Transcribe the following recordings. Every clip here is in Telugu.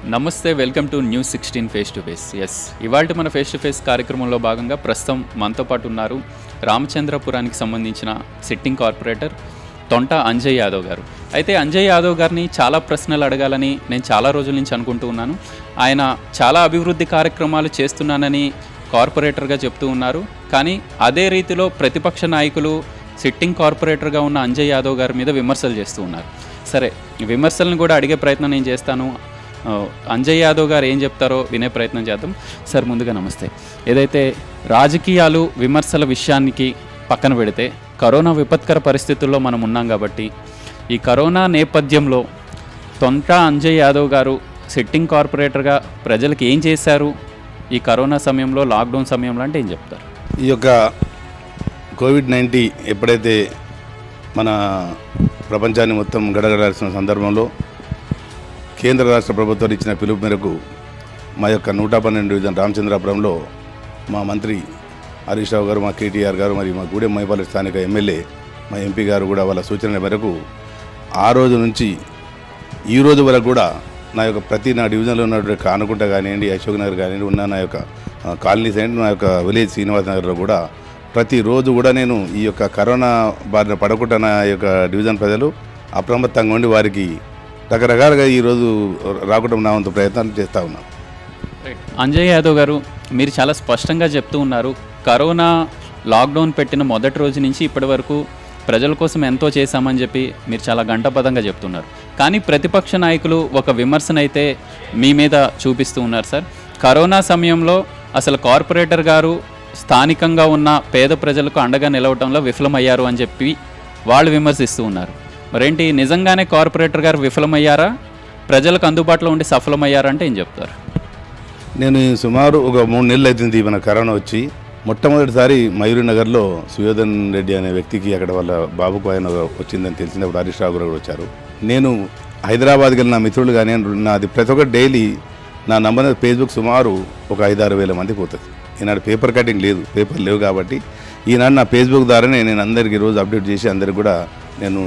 నమస్తే welcome to news sixteen face to face ఎస్ ఇవాళ మన ఫేస్ టు ఫేస్ కార్యక్రమంలో భాగంగా ప్రస్తుతం మనతో పాటు ఉన్నారు రామచంద్రపురానికి సంబంధించిన సిట్టింగ్ కార్పొరేటర్ తొంట అంజయ్ యాదవ్ గారు అయితే అంజయ్ యాదవ్ గారిని చాలా ప్రశ్నలు అడగాలని నేను చాలా రోజుల నుంచి అనుకుంటూ ఉన్నాను ఆయన చాలా అభివృద్ధి కార్యక్రమాలు చేస్తున్నానని కార్పొరేటర్గా చెప్తూ ఉన్నారు కానీ అదే రీతిలో ప్రతిపక్ష నాయకులు సిట్టింగ్ కార్పొరేటర్గా ఉన్న అంజయ్ యాదవ్ గారి మీద విమర్శలు చేస్తూ ఉన్నారు సరే ఈ విమర్శలను కూడా అడిగే ప్రయత్నం నేను చేస్తాను ఆ, అంజయ్ యాదవ్ గారు ఏం చెప్తారో వినే ప్రయత్నం చేద్దాం సార్ ముందుగా నమస్తే ఏదైతే రాజకీయాలు విమర్శల విషయానికి పక్కన పెడితే కరోనా విపత్కర పరిస్థితుల్లో మనం ఉన్నాం కాబట్టి ఈ కరోనా నేపథ్యంలో తొంట అంజయ్ యాదవ్ గారు సిట్టింగ్ కార్పొరేటర్గా ప్రజలకు ఏం చేశారు ఈ కరోనా సమయంలో లాక్డౌన్ సమయంలో అంటే ఏం చెప్తారు ఈ యొక్క కోవిడ్ నైన్టీ ఎప్పుడైతే మన ప్రపంచాన్ని మొత్తం గడగడాల్సిన సందర్భంలో కేంద్ర రాష్ట్ర ప్రభుత్వాలు ఇచ్చిన పిలుపు మేరకు మా యొక్క నూట పన్నెండు డివిజన్ రామచంద్రాపురంలో మా మంత్రి హరీష్ రావు గారు మా కేటీఆర్ గారు మరియు మా గూడెం మైపాలి స్థానిక ఎమ్మెల్యే మా ఎంపీ గారు కూడా వాళ్ళ సూచనల మేరకు ఆ రోజు నుంచి ఈ రోజు వరకు కూడా నా యొక్క ప్రతి నా డివిజన్లో ఉన్నటువంటి కానుకుంట కానివ్వండి అశోక్ నగర్ కానివ్వండి ఉన్న నా యొక్క ఆ, కాలనీస్ అండ్ నా యొక్క విలేజ్ శ్రీనివాస్ నగర్లో కూడా ప్రతిరోజు కూడా నేను ఈ యొక్క కరోనా బారిన పడకుండా నా యొక్క డివిజన్ ప్రజలు అప్రమత్తంగా ఉండి వారికి రకరకాలుగా ఈరోజు రాకుండా నా వంతు ప్రయత్నాలు చేస్తూ ఉన్నాను అంజయ్ యాదవ్ గారు మీరు చాలా స్పష్టంగా చెప్తూ ఉన్నారు కరోనా లాక్డౌన్ పెట్టిన మొదటి రోజు నుంచి ఇప్పటి వరకు ప్రజల కోసం ఎంతో చేశామని చెప్పి మీరు చాలా గంటపదంగా చెప్తున్నారు కానీ ప్రతిపక్ష నాయకులు ఒక విమర్శనైతే మీ మీద చూపిస్తూ ఉన్నారు సార్ కరోనా సమయంలో అసలు కార్పొరేటర్ గారు స్థానికంగా ఉన్న పేద ప్రజలకు అండగా నిలవడంలో విఫలమయ్యారు అని చెప్పి వాళ్ళు విమర్శిస్తూ ఉన్నారు మరేంటి నిజంగానే కార్పొరేటర్ గారు విఫలమయ్యారా ప్రజలకు అందుబాటులో ఉండి సఫలమయ్యారా అంటే ఏం చెప్తారు నేను సుమారు ఒక మూడు నెలలు అవుతుంది మన కరోనా వచ్చి మొట్టమొదటిసారి మయూరి నగర్లో సుయోధన్ రెడ్డి అనే వ్యక్తికి అక్కడ వాళ్ళ బాబుకు ఆయన వచ్చిందని తెలిసినప్పుడు హరీష్ రావు గారు కూడా వచ్చారు నేను హైదరాబాద్కి వెళ్ళిన నా మిత్రులు కానీ నాది ప్రతి ఒక్క డైలీ నా నంబర్ ఫేస్బుక్ సుమారు ఒక ఐదారు వేల మంది పోతుంది ఈనాడు పేపర్ కటింగ్ లేదు పేపర్ లేవు కాబట్టి ఈనాడు నా ఫేస్బుక్ ద్వారానే నేను అందరికీ రోజు అప్డేట్ చేసి అందరికి కూడా నేను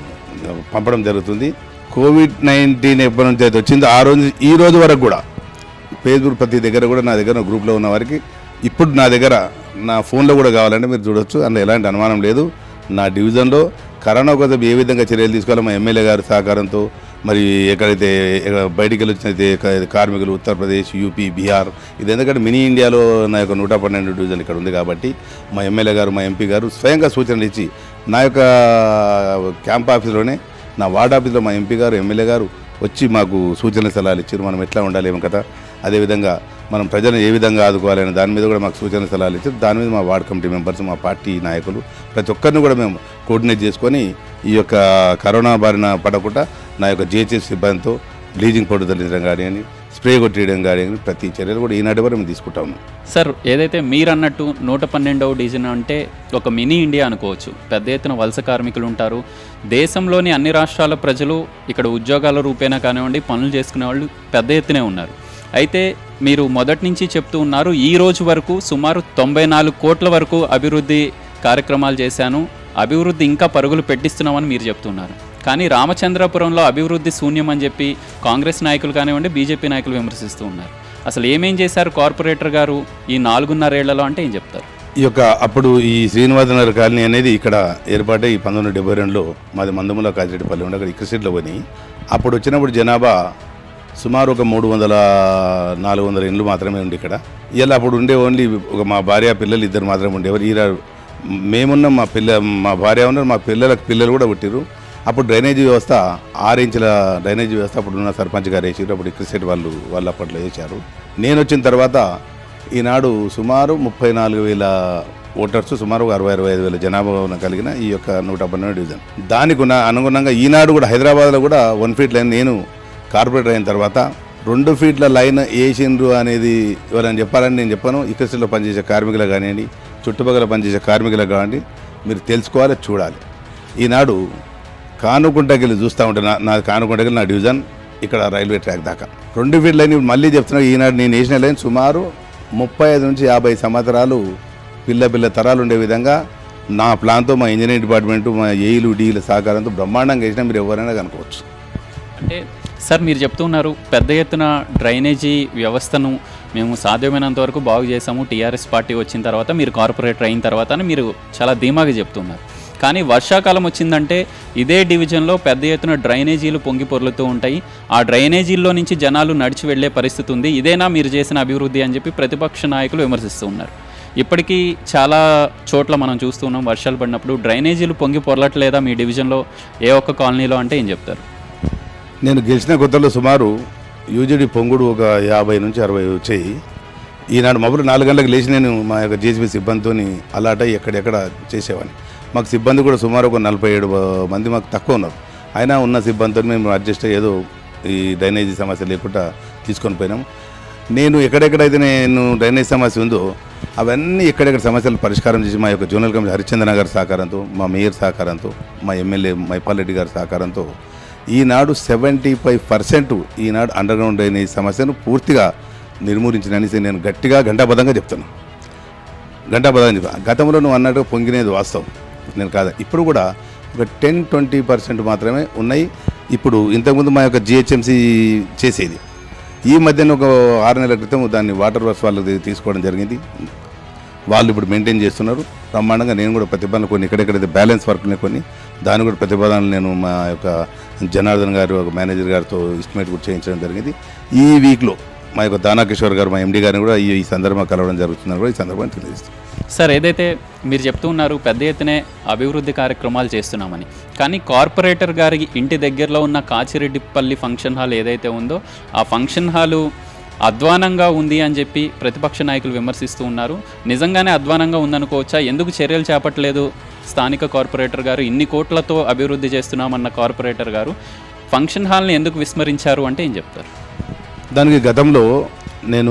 పంపడం జరుగుతుంది కోవిడ్ నైన్టీన్ ఎప్పటి నుంచి అయితే వచ్చిందో ఆ రోజు ఈ రోజు వరకు కూడా ఫేస్బుక్ ప్రతి దగ్గర కూడా నా దగ్గర గ్రూప్లో ఉన్న వారికి ఇప్పుడు నా దగ్గర నా ఫోన్లో కూడా కావాలంటే మీరు చూడొచ్చు అందులో ఎలాంటి అనుమానం లేదు నా డివిజన్లో కరోనా కోసం ఏ విధంగా చర్యలు తీసుకోవాలో మా ఎమ్మెల్యే గారి సహకారంతో మరి ఎక్కడైతే ఎక్కడ బయటికి వెళ్ళి వచ్చినైతే క- కార్మికులు ఉత్తరప్రదేశ్ యూపీ బీహార్ ఇది ఎందుకంటే మినీ ఇండియాలో నా యొక్క నూట పన్నెండు డివిజన్ ఇక్కడ ఉంది కాబట్టి మా ఎమ్మెల్యే గారు మా ఎంపీ గారు స్వయంగా సూచనలు ఇచ్చి నా యొక్క క్యాంప్ ఆఫీస్లోనే నా వార్డ్ ఆఫీస్లో మా ఎంపీ గారు ఎమ్మెల్యే గారు వచ్చి మాకు సూచనలు సలహాలు ఇచ్చారు మనం ఎట్లా ఉండాలి ఏం కదా అదేవిధంగా మనం ప్రజలను ఏ విధంగా ఆదుకోవాలనే దాని మీద కూడా మాకు సూచనలు సలహాలు ఇచ్చారు దాని మీద మా వార్డ్ కమిటీ మెంబర్స్ మా పార్టీ నాయకులు ప్రతి ఒక్కరిని కూడా మేము కోఆర్డినేట్ చేసుకొని ఈ యొక్క కరోనా బారిన పడకుండా నా యొక్క జిహెచ్ఎస్ సిబ్బందితో బ్లీచింగ్ పౌడర్ తల్లించడం కానివ్వండి స్ప్రే కొట్టేయడం కానివ్వండి ప్రతి చర్యలు కూడా ఈనాటి వరకు మేము తీసుకుంటా ఉన్నాం సార్ ఏదైతే మీరు అన్నట్టు నూట పన్నెండవ డివిజన్ అంటే ఒక మినీ ఇండియా అనుకోవచ్చు పెద్ద ఎత్తున వలస కార్మికులు ఉంటారు దేశంలోని అన్ని రాష్ట్రాల ప్రజలు ఇక్కడ ఉద్యోగాల రూపేణా కానివ్వండి పనులు చేసుకునే వాళ్ళు పెద్ద ఎత్తునే ఉన్నారు అయితే మీరు మొదటి నుంచి చెప్తూ ఉన్నారు ఈ రోజు వరకు సుమారు తొంభై నాలుగు కోట్ల వరకు అభివృద్ధి కార్యక్రమాలు చేశాను అభివృద్ధి ఇంకా పరుగులు పెట్టిస్తున్నామని మీరు చెప్తున్నారు కానీ రామచంద్రపురంలో అభివృద్ధి శూన్యం అని చెప్పి కాంగ్రెస్ నాయకులు కానివ్వండి బీజేపీ నాయకులు విమర్శిస్తూ ఉన్నారు అసలు ఏమేం చేశారు కార్పొరేటర్ గారు ఈ నాలుగున్నరేళ్లలో అంటే ఏం చెప్తారు ఈ యొక్క అప్పుడు ఈ శ్రీనివాసనగర్ కాలనీ అనేది ఇక్కడ ఏర్పాటై ఈ పంతొమ్మిది వందల డెబ్బై రెండులో మాది మందముల కాజిరెడ్డిపల్లి ఉండే అక్కడ ఇక్కడ సీట్లో పోయి అప్పుడు వచ్చినప్పుడు జనాభా సుమారు ఒక మూడు వందల నాలుగు వందల ఇండ్లు మాత్రమే ఉండి ఇక్కడ ఇలా అప్పుడు ఉండే ఓన్లీ ఒక మా భార్య పిల్లలు ఇద్దరు మాత్రమే ఉండేవారు ఈ మేమున్న మా పిల్ల మా భార్య ఉన్నారు మా పిల్లలకు పిల్లలు కూడా పుట్టిరు అప్పుడు డ్రైనేజీ వ్యవస్థ ఆరు ఇంచుల డ్రైనేజీ వ్యవస్థ అప్పుడు ఉన్న సర్పంచ్ గారు వేసారు అప్పుడు క్రికెట్ వాళ్ళు వాళ్ళు అప్పట్లో వేశారు నేను వచ్చిన తర్వాత ఈనాడు సుమారు ముప్పై నాలుగు వేల ఓటర్స్ సుమారు ఒక అరవై అరవై ఐదు వేల జనాభా ఉన్న కలిగిన ఈ యొక్క నూట పన్నెండు డివిజన్ దానికి ఉన్న అనుగుణంగా ఈనాడు కూడా హైదరాబాద్లో కూడా వన్ ఫీట్ లైన్ నేను కార్పొరేటర్ అయిన తర్వాత రెండు ఫీట్ల లైన్ వేసిండ్రు అనేది ఎవరైనా చెప్పాలని నేను చెప్పాను ఇకస్లో పనిచేసే కార్మికులకు కానివ్వండి చుట్టుపక్కల పనిచేసే కార్మికులకు కానివ్వండి మీరు తెలుసుకోవాలి చూడాలి ఈనాడు కానుకుంటకెళ్ళి చూస్తూ ఉంటే నా నా కానుకుంటకెళ్ళి నా డివిజన్ ఇక్కడ రైల్వే ట్రాక్ దాకా రెండు ఫీట్ లైన్ ఇప్పుడు మళ్ళీ చెప్తున్నా ఈనాడు నేను వేసిన లైన్ సుమారు ముప్పై ఐదు నుంచి యాభై సంవత్సరాలు పిల్ల పిల్ల తరాలు ఉండే విధంగా నా ప్లాన్తో మా ఇంజనీరింగ్ డిపార్ట్మెంట్ మా ఏఈలు డీల సహకారంతో బ్రహ్మాండంగా వేసినా మీరు ఎవరైనా కనుకోవచ్చు అంటే సార్ మీరు చెప్తున్నారు పెద్ద ఎత్తున డ్రైనేజీ వ్యవస్థను మేము సాధ్యమైనంత వరకు బాగు చేసాము టీఆర్ఎస్ పార్టీ వచ్చిన తర్వాత మీరు కార్పొరేటర్ అయిన తర్వాత అని మీరు చాలా ధీమాగా చెప్తున్నారు కానీ వర్షాకాలం వచ్చిందంటే ఇదే డివిజన్లో పెద్ద ఎత్తున డ్రైనేజీలు పొంగి పొర్లుతూ ఉంటాయి ఆ డ్రైనేజీల్లో నుంచి జనాలు నడిచి వెళ్ళే పరిస్థితి ఉంది ఇదేనా మీరు చేసిన అభివృద్ధి అని చెప్పి ప్రతిపక్ష నాయకులు విమర్శిస్తూ ఉన్నారు ఇప్పటికీ చాలా చోట్ల మనం చూస్తున్నాం వర్షాలు పడినప్పుడు డ్రైనేజీలు పొంగి పొరలట్లేదా మీ డివిజన్లో ఏ ఒక్క కాలనీలో అంటే ఏం చెప్తారు నేను గెలిచిన కొత్తలో సుమారు యూజీడీ పొంగుడు ఒక యాభై నుంచి అరవై వచ్చాయి ఈనాడు మబ్బులు నాలుగు గంటలకు లేచి నేను మా యొక్క జేసీబీ సిబ్బందితో అలాట్ అయ్యి ఎక్కడెక్కడ చేసేవాడిని మాకు సిబ్బంది కూడా సుమారు ఒక నలభై ఏడు మంది మాకు తక్కువ ఉన్నారు అయినా ఉన్న సిబ్బందితో మేము అడ్జస్ట్ అయ్యి ఏదో ఈ డ్రైనేజీ సమస్య లేకుండా తీసుకొని పోయినాం నేను ఎక్కడెక్కడైతే నేను డ్రైనేజ్ సమస్య ఉందో అవన్నీ ఎక్కడెక్కడ సమస్యలు పరిష్కారం చేసి మా యొక్క జోనల్ కమిటీ హరిచంద్ర గారి సహకారంతో మా మేయర్ సహకారంతో మా ఎమ్మెల్యే మైపాల్ రెడ్డి గారి సహకారంతో ఈనాడు సెవెంటీ ఫైవ్ పర్సెంట్ ఈనాడు అండర్ గ్రౌండ్ డ్రైనేజ్ సమస్యను పూర్తిగా నిర్మూలించినని నేను గట్టిగా గంటాబద్ధంగా చెప్తున్నాను గంటాబద్ధంగా చెప్తాను గతంలో నువ్వు అన్నట్టుగా పొంగినేది వాస్తవం నేను కాదు ఇప్పుడు కూడా ఒక టెన్ ట్వంటీ పర్సెంట్ మాత్రమే ఉన్నాయి ఇప్పుడు ఇంతకుముందు మా యొక్క జిహెచ్ఎంసీ చేసేది ఈ మధ్యన ఒక ఆరు నెలల క్రితం దాన్ని వాటర్ వర్క్స్ వాళ్ళకి తీసుకోవడం జరిగింది వాళ్ళు ఇప్పుడు మెయింటైన్ చేస్తున్నారు బ్రహ్మాండంగా నేను కూడా ప్రతిపాదన కొన్ని ఎక్కడెక్కడైతే బ్యాలెన్స్ వర్క్ని కొన్ని దాని కూడా ప్రతిపాదనలు నేను మా యొక్క జనార్దన్ గారు ఒక మేనేజర్ గారితో ఎస్టిమేట్ కూడా చేయించడం జరిగింది ఈ వీక్లో మా యొక్క దానాకిషోర్ గారు మా ఎండి గారిని కూడా ఈ ఈ సందర్భంగా కలవడం జరుగుతుందని కూడా ఈ సందర్భంగా తెలియజేస్తాను సార్ ఏదైతే మీరు చెప్తూ ఉన్నారు పెద్ద ఎత్తునే అభివృద్ధి కార్యక్రమాలు చేస్తున్నామని కానీ కార్పొరేటర్ గారి ఇంటి దగ్గరలో ఉన్న కాచిరెడ్డిపల్లి ఫంక్షన్ హాల్ ఏదైతే ఉందో ఆ ఫంక్షన్ హాలు అధ్వానంగా ఉంది అని చెప్పి ప్రతిపక్ష నాయకులు విమర్శిస్తూ ఉన్నారు నిజంగానే అధ్వానంగా ఉందనుకోవచ్చా ఎందుకు చర్యలు చేపట్టలేదు స్థానిక కార్పొరేటర్ గారు ఇన్ని కోట్లతో అభివృద్ధి చేస్తున్నామన్న కార్పొరేటర్ గారు ఫంక్షన్ హాల్ని ఎందుకు విస్మరించారు అంటే ఏం చెప్తారు దానికి గతంలో నేను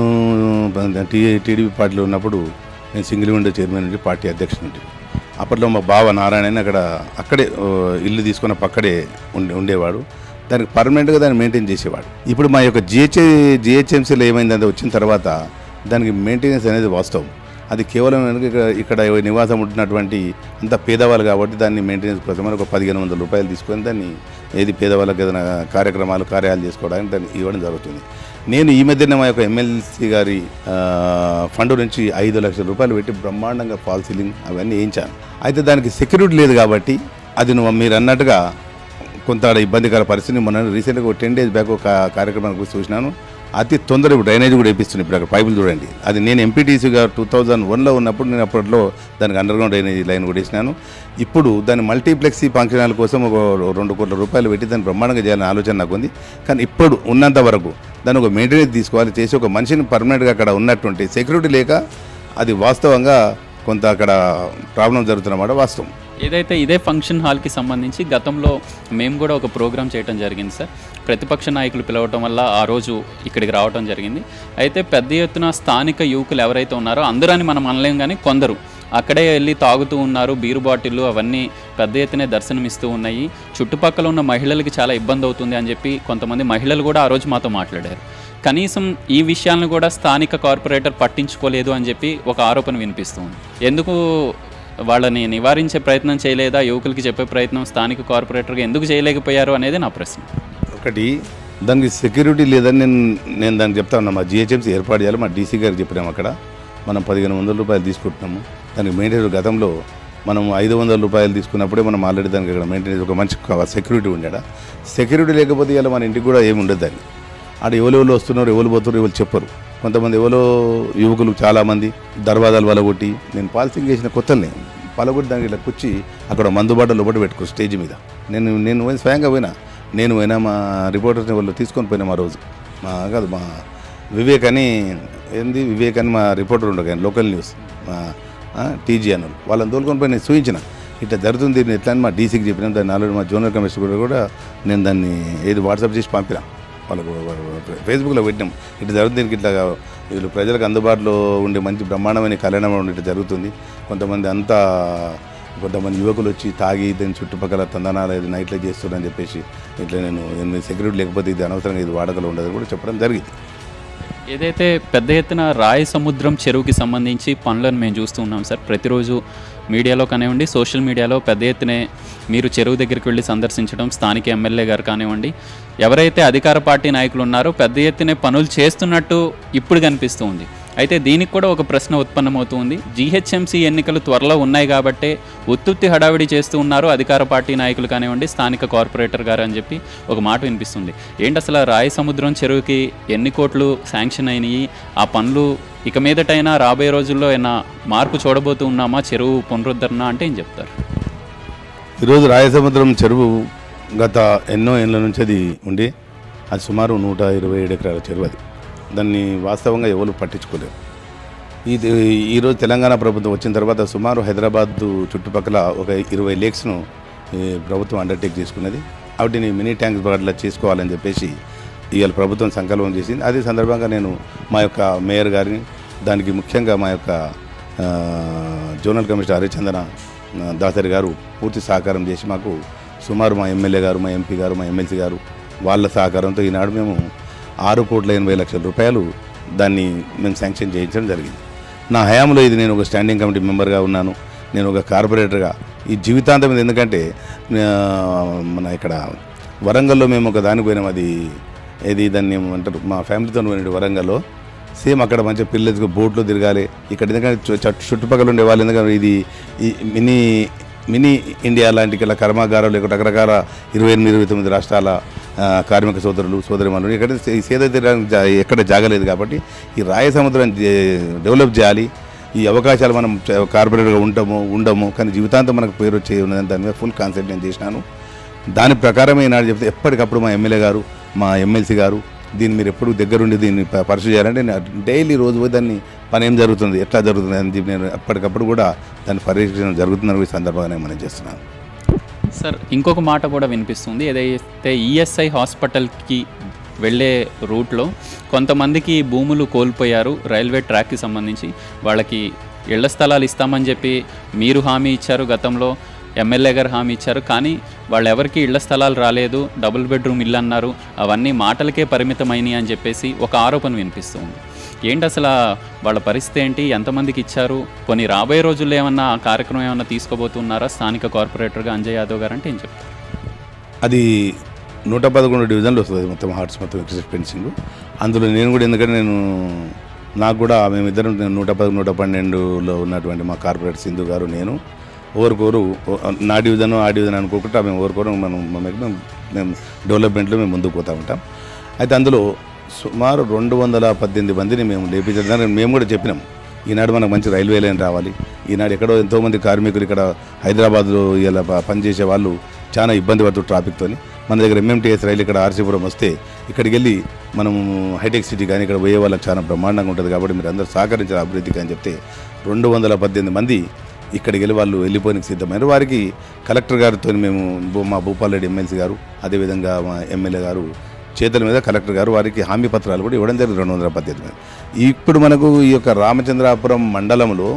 టీ టీడీపీ పార్టీలో ఉన్నప్పుడు నేను సింగిల్ విండో చైర్మన్ నుండి పార్టీ అధ్యక్షుడు నుండి అప్పట్లో మా బావ నారాయణ అని అక్కడ అక్కడే ఓ, ఇల్లు తీసుకున్న పక్కడే ఉండే ఉండేవాడు దానికి పర్మనెంట్గా దాన్ని మెయింటైన్ చేసేవాడు ఇప్పుడు మా యొక్క జిహెచ్ఏ జిహెచ్ఎంసీలో ఏమైందంటే వచ్చిన తర్వాత దానికి మెయింటెనెన్స్ అనేది వాస్తవం అది కేవలం ఎందుకు ఇక్కడ ఇక్కడ నివాసం ఉంటున్నటువంటి అంత పేదవాళ్ళు కాబట్టి దాన్ని మెయింటెనెన్స్ కోసం ఒక పదిహేను వందల రూపాయలు తీసుకొని దాన్ని ఏది పేదవాళ్ళకి ఏదైనా కార్యక్రమాలు కార్యాలు చేసుకోవడానికి దాన్ని ఇవ్వడం జరుగుతుంది నేను ఈ మధ్యనే మా యొక్క ఎమ్మెల్సీ గారి ఆ, ఫండ్ నుంచి ఐదు లక్షల రూపాయలు పెట్టి బ్రహ్మాండంగా ఫాల్ సీలింగ్ అవన్నీ వేయించాను అయితే దానికి సెక్యూరిటీ లేదు కాబట్టి అది నువ్వు మీరు అన్నట్టుగా కొంత ఆడ ఇబ్బందికర పరిస్థితి మొన్న రీసెంట్గా ఒక టెన్ డేస్ బ్యాక్ ఒక కార్యక్రమానికి పోయి చూసినాను అతి తొందర ఇప్పుడు డ్రైనేజ్ కూడా వేపిస్తుంది ఇప్పుడు అక్కడ పైపులు చూడండి అది నేను ఎంపీటీసీగా టూ థౌజండ్ వన్లో ఉన్నప్పుడు నేను అప్పట్లో దానికి అండర్ గ్రౌండ్ డ్రైనేజ్ లైన్ కూడా వేసినాను ఇప్పుడు దాని మల్టీప్లెక్సీ ఫంక్షన్ హాల్ కోసం ఒక రెండు కోట్ల రూపాయలు పెట్టి దాన్ని బ్రహ్మాండంగా చేయాలని ఆలోచన నాకు ఉంది కానీ ఇప్పుడు ఉన్నంత వరకు దాన్ని ఒక మెయింటెనెన్స్ తీసుకోవాలి చేసి ఒక మనిషిని పర్మనెంట్గా అక్కడ ఉన్నటువంటి సెక్యూరిటీ లేక అది వాస్తవంగా కొంత అక్కడ ప్రాబ్లం జరుగుతున్నమాట వాస్తవం ఏదైతే ఇదే ఫంక్షన్ హాల్కి సంబంధించి గతంలో మేము కూడా ఒక ప్రోగ్రామ్ చేయడం జరిగింది సార్ ప్రతిపక్ష నాయకులు పిలవటం వల్ల ఆ రోజు ఇక్కడికి రావడం జరిగింది అయితే పెద్ద ఎత్తున స్థానిక యువకులు ఎవరైతే ఉన్నారో అందరని మనం అనలేం కానీ కొందరు అక్కడే వెళ్ళి తాగుతూ ఉన్నారు బీరు బాటిళ్ళు అవన్నీ పెద్ద ఎత్తునే దర్శనమిస్తూ ఉన్నాయి చుట్టుపక్కల ఉన్న మహిళలకి చాలా ఇబ్బంది అవుతుంది అని చెప్పి కొంతమంది మహిళలు కూడా ఆ రోజు మాతో మాట్లాడారు కనీసం ఈ విషయాలను కూడా స్థానిక కార్పొరేటర్ పట్టించుకోలేదు అని చెప్పి ఒక ఆరోపణ వినిపిస్తుంది ఎందుకు వాళ్ళని నివారించే ప్రయత్నం చేయలేదా యువకులకి చెప్పే ప్రయత్నం స్థానిక కార్పొరేటర్గా ఎందుకు చేయలేకపోయారు అనేది నా ప్రశ్న ఒకటి దానికి సెక్యూరిటీ లేదని నేను నేను దానికి చెప్తా ఉన్నా మా జిహెచ్ఎంసీ ఏర్పాటు చేయాలి మా డీసీ గారికి చెప్పినాము అక్కడ మనం పదిహేను వందల రూపాయలు తీసుకుంటున్నాము దానికి మెయింటెనెన్స్ గతంలో మనం ఐదు వందల రూపాయలు తీసుకున్నప్పుడే మనం ఆల్రెడీ దానికి ఇక్కడ మెయింటెనెన్స్ ఒక మంచి సెక్యూరిటీ ఉండేడా సెక్యూరిటీ లేకపోతే ఇలా మన ఇంటికి కూడా ఏమి ఉండదు దాన్ని ఆడ ఎవరు ఎవరు వస్తున్నారు ఎవరు పోతున్నారు ఎవరు చెప్పరు కొంతమంది ఎవరో యువకులు చాలామంది దర్వాజాలు వలగొట్టి నేను పాలసింగ్ చేసిన కొత్తల్ని పలగొట్టి దానికి ఇలా కూర్చి అక్కడ మందుబాటు లోపల పెట్టుకో స్టేజ్ మీద నేను నేను పోయి స్వయంగా పోయినా నేను పోయినా మా రిపోర్టర్ని వాళ్ళు తీసుకొని పోయినా మా రోజు మా కాదు మా వివేక్ అని ఏంది వివేక్ అని మా రిపోర్టర్ ఉండగా లోకల్ న్యూస్ మా టీజీ అని వాళ్ళు. వాళ్ళని తోలుకొని పోయి నేను చూపించిన ఇట్లా జరుగుతుంది నేను ఎట్లా అని మా డీసీకి చెప్పిన దాన్ని ఆల్రెడీ మా జూనియర్ కమిషనర్ కూడా నేను దాన్ని ఏది వాట్సాప్ చేసి పంపినా వాళ్ళకు ఫేస్బుక్లో పెట్టినాం ఇట్లా జరుగుతుంది దీనికి ఇట్లా వీళ్ళు ప్రజలకు అందుబాటులో ఉండే మంచి బ్రహ్మాండమైన కళ్యాణం ఉండే జరుగుతుంది కొంతమంది అంతా కొంతమంది యువకులు వచ్చి తాగి దాని చుట్టుపక్కల తందనాలు ఇది నైట్లో చేస్తున్నారని చెప్పేసి ఇట్లా నేను నేను సెక్యూరిటీ లేకపోతే ఇది అనవసరంగా ఇది వాడకలు ఉండదు కూడా చెప్పడం జరిగింది ఏదైతే పెద్ద ఎత్తున రాయి సముద్రం చెరువుకి సంబంధించి పనులను మేము చూస్తూ ఉన్నాం సార్ ప్రతిరోజు మీడియాలో కానివ్వండి సోషల్ మీడియాలో పెద్ద ఎత్తునే మీరు చెరువు దగ్గరికి వెళ్ళి సందర్శించడం స్థానిక ఎమ్మెల్యే గారు కానివ్వండి ఎవరైతే అధికార పార్టీ నాయకులు ఉన్నారో పెద్ద ఎత్తునే పనులు చేస్తున్నట్టు ఇప్పుడు కనిపిస్తూ ఉంది అయితే దీనికి కూడా ఒక ప్రశ్న ఉత్పన్నమవుతుంది జీహెచ్ఎంసీ ఎన్నికలు త్వరలో ఉన్నాయి కాబట్టే ఉత్తుత్తి హడావిడి చేస్తూ ఉన్నారు అధికార పార్టీ నాయకులు కానివ్వండి స్థానిక కార్పొరేటర్ గారు అని చెప్పి ఒక మాట వినిపిస్తుంది ఏంటి అసలు ఆ రాయి సముద్రం చెరువుకి ఎన్ని కోట్లు శాంక్షన్ అయినాయి ఆ పనులు ఇక మీదటైనా రాబోయే రోజుల్లో ఏమైనా మార్పు చూడబోతూ ఉన్నామా చెరువు పునరుద్ధరణ అంటే ఏం చెప్తారు ఈరోజు రాయసముద్రం చెరువు గత ఎన్నో ఏళ్ళ నుంచి అది ఉండి అది సుమారు నూట ఇరవై ఏడు ఎకరాల చెరువు అది దాన్ని వాస్తవంగా ఎవరు పట్టించుకోలేరు ఇది ఈరోజు తెలంగాణ ప్రభుత్వం వచ్చిన తర్వాత సుమారు హైదరాబాద్ చుట్టుపక్కల ఒక ఇరవై లేక్స్ను ఈ ప్రభుత్వం అండర్టేక్ చేసుకున్నది వాటిని మినీ ట్యాంక్స్ బాగా చేసుకోవాలని చెప్పేసి ఇవాళ ప్రభుత్వం సంకల్పం చేసింది అదే సందర్భంగా నేను మా యొక్క మేయర్ గారిని దానికి ముఖ్యంగా మా యొక్క ఆ, జోనల్ కమిషనర్ హరిచందన ఆ, దాసరి గారు పూర్తి సహకారం చేసి మాకు సుమారు మా ఎమ్మెల్యే గారు మా ఎంపీ గారు మా ఎమ్మెల్సీ గారు వాళ్ళ సహకారంతో ఈనాడు మేము ఆరు కోట్ల ఎనభై లక్షల రూపాయలు దాన్ని మేము శాంక్షన్ చేయించడం జరిగింది నా హయాంలో ఇది నేను ఒక స్టాండింగ్ కమిటీ మెంబర్గా ఉన్నాను నేను ఒక కార్పొరేటర్గా ఈ జీవితాంతం ఇది ఎందుకంటే ఆ, మన ఇక్కడ వరంగల్లో మేము ఒక దానికి పోయినాం అది ఏది దాన్ని ఏమంటారు మా ఫ్యామిలీతో పోయినట్టు వరంగల్లో సేమ్ అక్కడ మంచిగా పిల్లలకి బోట్లో తిరగాలి ఇక్కడ ఎందుకంటే చు- చు- చుట్టుపక్కల ఉండే వాళ్ళు ఎందుకంటే ఇది ఈ మినీ మినీ ఇండియా లాంటి ఇలా కర్మాగారాలు ఇక్కడ రకరకాల ఇరవై ఎనిమిది ఇరవై తొమ్మిది రాష్ట్రాల ఆ, కార్మిక సోదరులు సోదరిమణులు ఇక్కడ ఈ సేద తీరడానికి జా- ఎక్కడ జాగలేదు కాబట్టి ఈ రాయ సముద్రం జే- డెవలప్ చేయాలి ఈ అవకాశాలు మనం చ- కార్పొరేట్గా ఉంటాము ఉండము కానీ జీవితాంతం మనకు పేరు వచ్చే ఉన్నదని దాని మీద ఫుల్ కాన్సెప్ట్ నేను చేసినాను దాని ప్రకారమే ఈనాడు చెప్తే ఎప్పటికప్పుడు మా ఎమ్మెల్యే గారు మా ఎమ్మెల్సీ గారు దీన్ని మీరు ఎప్పుడు దగ్గరుండి దీన్ని ప- పరిశీలి చేయాలంటే నేను డైలీ రోజు పోయి దాన్ని పని ఏం జరుగుతుంది ఎట్లా జరుగుతుంది అని చెప్పి నేను ఎప్పటికప్పుడు కూడా దాన్ని పర్యవేక్షణ జరుగుతుందని ఈ సందర్భంగా నేను మనం చేస్తున్నాను సార్ ఇంకొక మాట కూడా వినిపిస్తుంది ఏదైతే ఈఎస్ఐ హాస్పిటల్కి వెళ్ళే రూట్లో కొంతమందికి భూములు కోల్పోయారు రైల్వే ట్రాక్కి సంబంధించి వాళ్ళకి ఇళ్ల స్థలాలు ఇస్తామని చెప్పి మీరు హామీ ఇచ్చారు గతంలో ఎమ్మెల్యే గారు హామీ ఇచ్చారు కానీ వాళ్ళు ఎవరికి ఇళ్ల స్థలాలు రాలేదు డబుల్ బెడ్రూమ్ ఇల్లు అన్నారు అవన్నీ మాటలకే పరిమితమైనవి అని చెప్పేసి ఒక ఆరోపణ వినిపిస్తుంది ఏంటి అసలు ఆ వాళ్ళ పరిస్థితి ఏంటి ఎంతమందికి ఇచ్చారు కొన్ని రాబోయే రోజుల్లో ఏమన్నా ఆ కార్యక్రమం ఏమన్నా తీసుకోబోతున్నారా స్థానిక కార్పొరేటర్గా అంజయ్ యాదవ్ గారు అంటే ఏం చెప్తారు అది నూట పదకొండు డివిజన్లు వస్తుంది మొత్తం హార్ట్స్ మొత్తం ఎక్సెస్ ఫెన్సింగ్ అందులో నేను కూడా ఎందుకంటే నేను నాకు కూడా మేమిద్దరం నేను నూట పది నూట పన్నెండులో ఉన్నటువంటి మా కార్పొరేటర్ సింధు గారు నేను ఓవరికోరు ఓ- నా డివిజన్ ఆ డివిజన్ అనుకోకుండా మేము ఓవరికోరు మనం మేము మేము డెవలప్మెంట్లో మేము ముందుకు పోతూ ఉంటాం అయితే అందులో సుమారు రెండు వందల పద్దెనిమిది మందిని మేము లేపించడానికి మేము కూడా చెప్పినాం ఈనాడు మనకు మంచి రైల్వే లైన్ రావాలి ఈనాడు ఎక్కడో ఎంతోమంది కార్మికులు ఇక్కడ హైదరాబాద్లో ఇలా ప- పనిచేసే వాళ్ళు చాలా ఇబ్బంది పడుతూ ట్రాఫిక్తోని మన దగ్గర ఎంఎంటీఎస్ రైలు ఇక్కడ ఆర్సీపురం వస్తే ఇక్కడికి వెళ్ళి మనం హైటెక్ సిటీ కానీ ఇక్కడ పోయే వాళ్ళకి చాలా బ్రహ్మాండంగా ఉంటుంది కాబట్టి మీరు అందరూ సహకరించాలి అభివృద్ధికి అని చెప్తే రెండు వందల పద్దెనిమిది మంది ఇక్కడికి వెళ్ళి వాళ్ళు వెళ్ళిపోయినకి సిద్ధమైన వారికి కలెక్టర్ గారితో మేము భూ- మా భూపాల్ రెడ్డి ఎమ్మెల్సీ గారు అదేవిధంగా మా ఎమ్మెల్యే గారు చేతుల మీద కలెక్టర్ గారు వారికి హామీ పత్రాలు కూడా ఇవ్వడం జరిగింది రెండు వందల పద్దెనిమిది ఇప్పుడు మనకు ఈ యొక్క రామచంద్రాపురం మండలంలో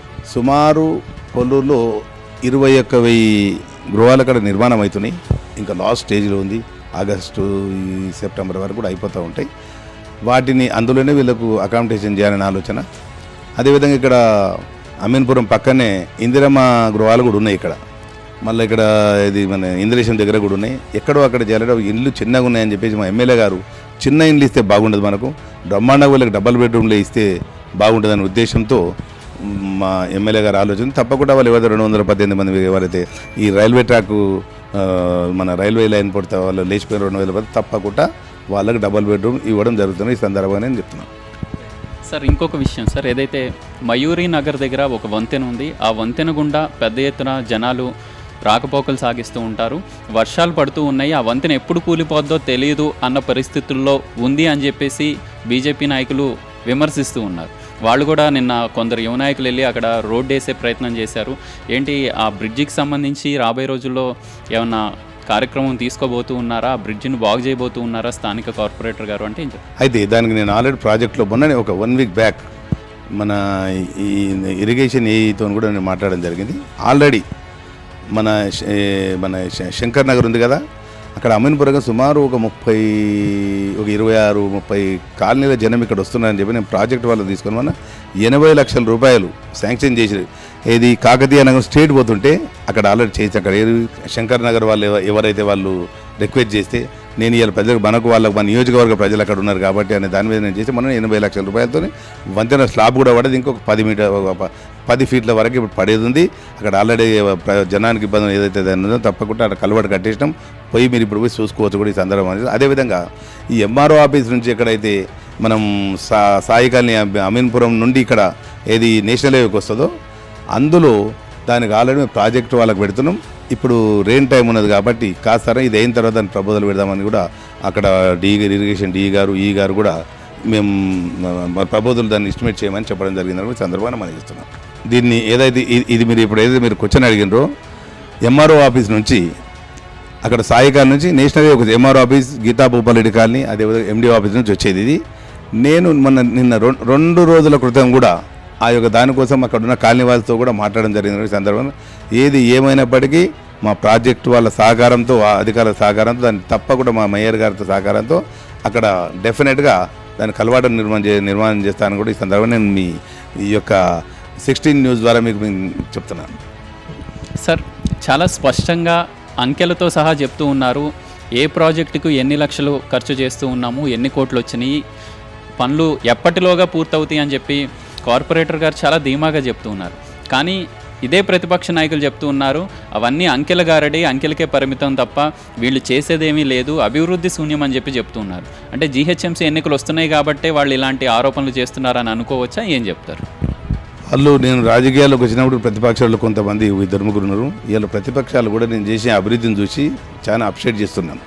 సుమారు కొల్లూరులో ఇరవై ఒక్క వెయ్యి గృహాలు అక్కడ నిర్మాణం అవుతున్నాయి ఇంకా లాస్ట్ స్టేజ్లో ఉంది ఆగస్టు ఈ సెప్టెంబర్ వరకు కూడా అయిపోతూ ఉంటాయి వాటిని అందులోనే వీళ్ళకు అకామిడేషన్ చేయాలనే ఆలోచన అదేవిధంగా ఇక్కడ అమీన్పురం పక్కనే ఇందిరమ్మ గృహాలు కూడా ఉన్నాయి ఇక్కడ మళ్ళీ ఇక్కడ ఇది మన ఇంద్రేశం దగ్గర కూడా ఉన్నాయి ఎక్కడో అక్కడ చేయాలంటే ఇల్లు చిన్నగా ఉన్నాయని చెప్పేసి మా ఎమ్మెల్యే గారు చిన్న ఇండ్లు ఇస్తే బాగుండదు మనకు బ్రహ్మాండంగా వీళ్ళకి డబల్ బెడ్రూమ్లో ఇస్తే బాగుంటుందనే ఉద్దేశంతో మా ఎమ్మెల్యే గారు ఆలోచన తప్పకుండా వాళ్ళు ఎవరైతే రెండు వందల పద్దెనిమిది మంది ఎవరైతే ఈ రైల్వే ట్రాక్ ఆ, మన రైల్వే లైన్ పడితే వాళ్ళు లేచిపోయిన రెండు వేల మంది తప్పకుండా వాళ్ళకి డబల్ బెడ్రూమ్ ఇవ్వడం జరుగుతుంది ఈ సందర్భంగా నేను చెప్తున్నాను సార్ ఇంకొక విషయం సార్ ఏదైతే మయూరి నగర్ దగ్గర ఒక వంతెన ఉంది ఆ వంతెన గుండా పెద్ద ఎత్తున జనాలు రాకపోకలు సాగిస్తూ ఉంటారు వర్షాలు పడుతూ ఉన్నాయి ఆ వంతెన ఎప్పుడు కూలిపోద్దో తెలియదు అన్న పరిస్థితుల్లో ఉంది అని చెప్పేసి బీజేపీ నాయకులు విమర్శిస్తూ ఉన్నారు వాళ్ళు కూడా నిన్న కొందరు యువ నాయకులు వెళ్ళి అక్కడ రోడ్ వేసే ప్రయత్నం చేశారు ఏంటి ఆ బ్రిడ్జికి సంబంధించి రాబోయే రోజుల్లో ఏమన్నా కార్యక్రమం తీసుకోబోతూ ఉన్నారా ఆ బ్రిడ్జిని బాగు చేయబోతూ ఉన్నారా స్థానిక కార్పొరేటర్ గారు అంటే ఏం చెప్తారు? అయితే దానికి నేను ఆల్రెడీ ప్రాజెక్ట్లో మొన్ననే ఒక వన్ వీక్ బ్యాక్ మన ఈ ఇరిగేషన్ ఏఈతో కూడా నేను మాట్లాడడం జరిగింది ఆల్రెడీ మన శ- మన శ- శంకర్ నగర్ ఉంది కదా అక్కడ అమీన్పురంగా సుమారు ఒక ముప్పై ఒక ఇరవై ఆరు ముప్పై కాలనీల జనం ఇక్కడ వస్తున్నారని చెప్పి నేను ప్రాజెక్ట్ వాళ్ళు తీసుకుని మన ఎనభై లక్షల రూపాయలు శాంక్షన్ చేసి ఏది కాకతీయ నగర్ స్టేట్ పోతుంటే అక్కడ ఆల్రెడీ చేసి అక్కడ ఏది శంకర్ నగర్ వాళ్ళు ఎవ- ఎవరైతే వాళ్ళు రిక్వెస్ట్ చేస్తే నేను ఇవాళ ప్రజలకు మనకు వాళ్ళకు మన నియోజకవర్గ ప్రజలు అక్కడ ఉన్నారు కాబట్టి అనే దాని మీద నేను చేసి మనం ఎనభై లక్షల రూపాయలతో వంతెన స్లాబ్ కూడా పడేది ఇంకొక పది మీటర్ ఒక ప- పది ఫీట్ల వరకు ఇప్పుడు పడేది ఉంది అక్కడ ఆల్రెడీ ప్ర- జనానికి ఇబ్బంది ఏదైతే దాని ఉందో తప్పకుండా అక్కడ కలవాటు కట్టేసినాం పోయి మీరు ఇప్పుడు పోయి చూసుకోవచ్చు కూడా ఈ సందర్భం అనేది అదేవిధంగా ఈ ఎంఆర్ఓ ఆఫీస్ నుంచి ఎక్కడైతే మనం సా సాయి కాలనీ అమ్- అమీన్పురం నుండి ఇక్కడ ఏది నేషనల్ హైవేకి వస్తుందో అందులో దానికి ఆల్రెడీ మేము ప్రాజెక్ట్ వాళ్ళకి పెడుతున్నాం ఇప్పుడు రెయిన్ టైం ఉన్నది కాబట్టి కాస్తారా ఇది అయిన తర్వాత దాని ప్రపోజల్ పెడదామని కూడా అక్కడ డి ఇరిగేషన్ డి గారు ఈ గారు కూడా మేము మా ప్రపోజల్ దాన్ని ఎస్టిమేట్ చేయమని చెప్పడం జరిగిందని కూడా ఈ సందర్భంగా మనం ఇస్తున్నాం దీన్ని ఏదైతే ఇ- ఇది మీరు ఇప్పుడు ఏదైతే మీరు క్వశ్చన్ అడిగినరో ఎంఆర్ఓ ఆఫీస్ నుంచి అక్కడ సాయి కాలనీ నుంచి నేషనల్ హైవే ఒక MRO office Geetha Bhupalareddy colony అదేవిధంగా ఎండి ఆఫీస్ నుంచి వచ్చేది ఇది నేను మొన్న నిన్న రెం- రెండు రోజుల క్రితం కూడా ఆ యొక్క దానికోసం అక్కడ ఉన్న కాలనీ వాళ్ళతో కూడా మాట్లాడడం జరిగింది ఈ సందర్భంగా ఏది ఏమైనప్పటికీ మా ప్రాజెక్టు వాళ్ళ సహకారంతో ఆ అధికారుల సహకారంతో దాన్ని తప్పకుండా మా మేయర్ గారితో సహకారంతో అక్కడ డెఫినెట్గా దాని కలవాటం నిర్మాణం చే నిర్మాణం చేస్తానని కూడా ఈ సందర్భంగా నేను మీ ఈ యొక్క సిక్స్టీన్ న్యూస్ ద్వారా మీకు నేను చెప్తున్నాను సార్ చాలా స్పష్టంగా అంకెలతో సహా చెప్తూ ఉన్నారు ఏ ప్రాజెక్టుకు ఎన్ని లక్షలు ఖర్చు చేస్తూ ఉన్నాము ఎన్ని కోట్లు వచ్చినాయి పనులు ఎప్పటిలోగా పూర్తవుతాయి అని చెప్పి కార్పొరేటర్ గారు చాలా ధీమాగా చెప్తూ ఉన్నారు కానీ ఇదే ప్రతిపక్ష నాయకులు చెప్తూ ఉన్నారు అవన్నీ అంకెల గారడి అంకెలకే పరిమితం తప్ప వీళ్ళు చేసేదేమీ లేదు అభివృద్ధి శూన్యం అని చెప్పి చెప్తూ ఉన్నారు అంటే జీహెచ్ఎంసీ ఎన్నికలు వస్తున్నాయి కాబట్టే వాళ్ళు ఇలాంటి ఆరోపణలు చేస్తున్నారని అనుకోవచ్చా ఏం చెప్తారు వాళ్ళు నేను రాజకీయాల్లోకి వచ్చినప్పుడు ప్రతిపక్షాలు కొంతమంది ఇద్దరు ముగ్గురు ఉన్నారు వీళ్ళ ప్రతిపక్షాలు కూడా నేను చేసే అభివృద్ధిని చూసి చాలా అప్సెట్ చేస్తున్నాను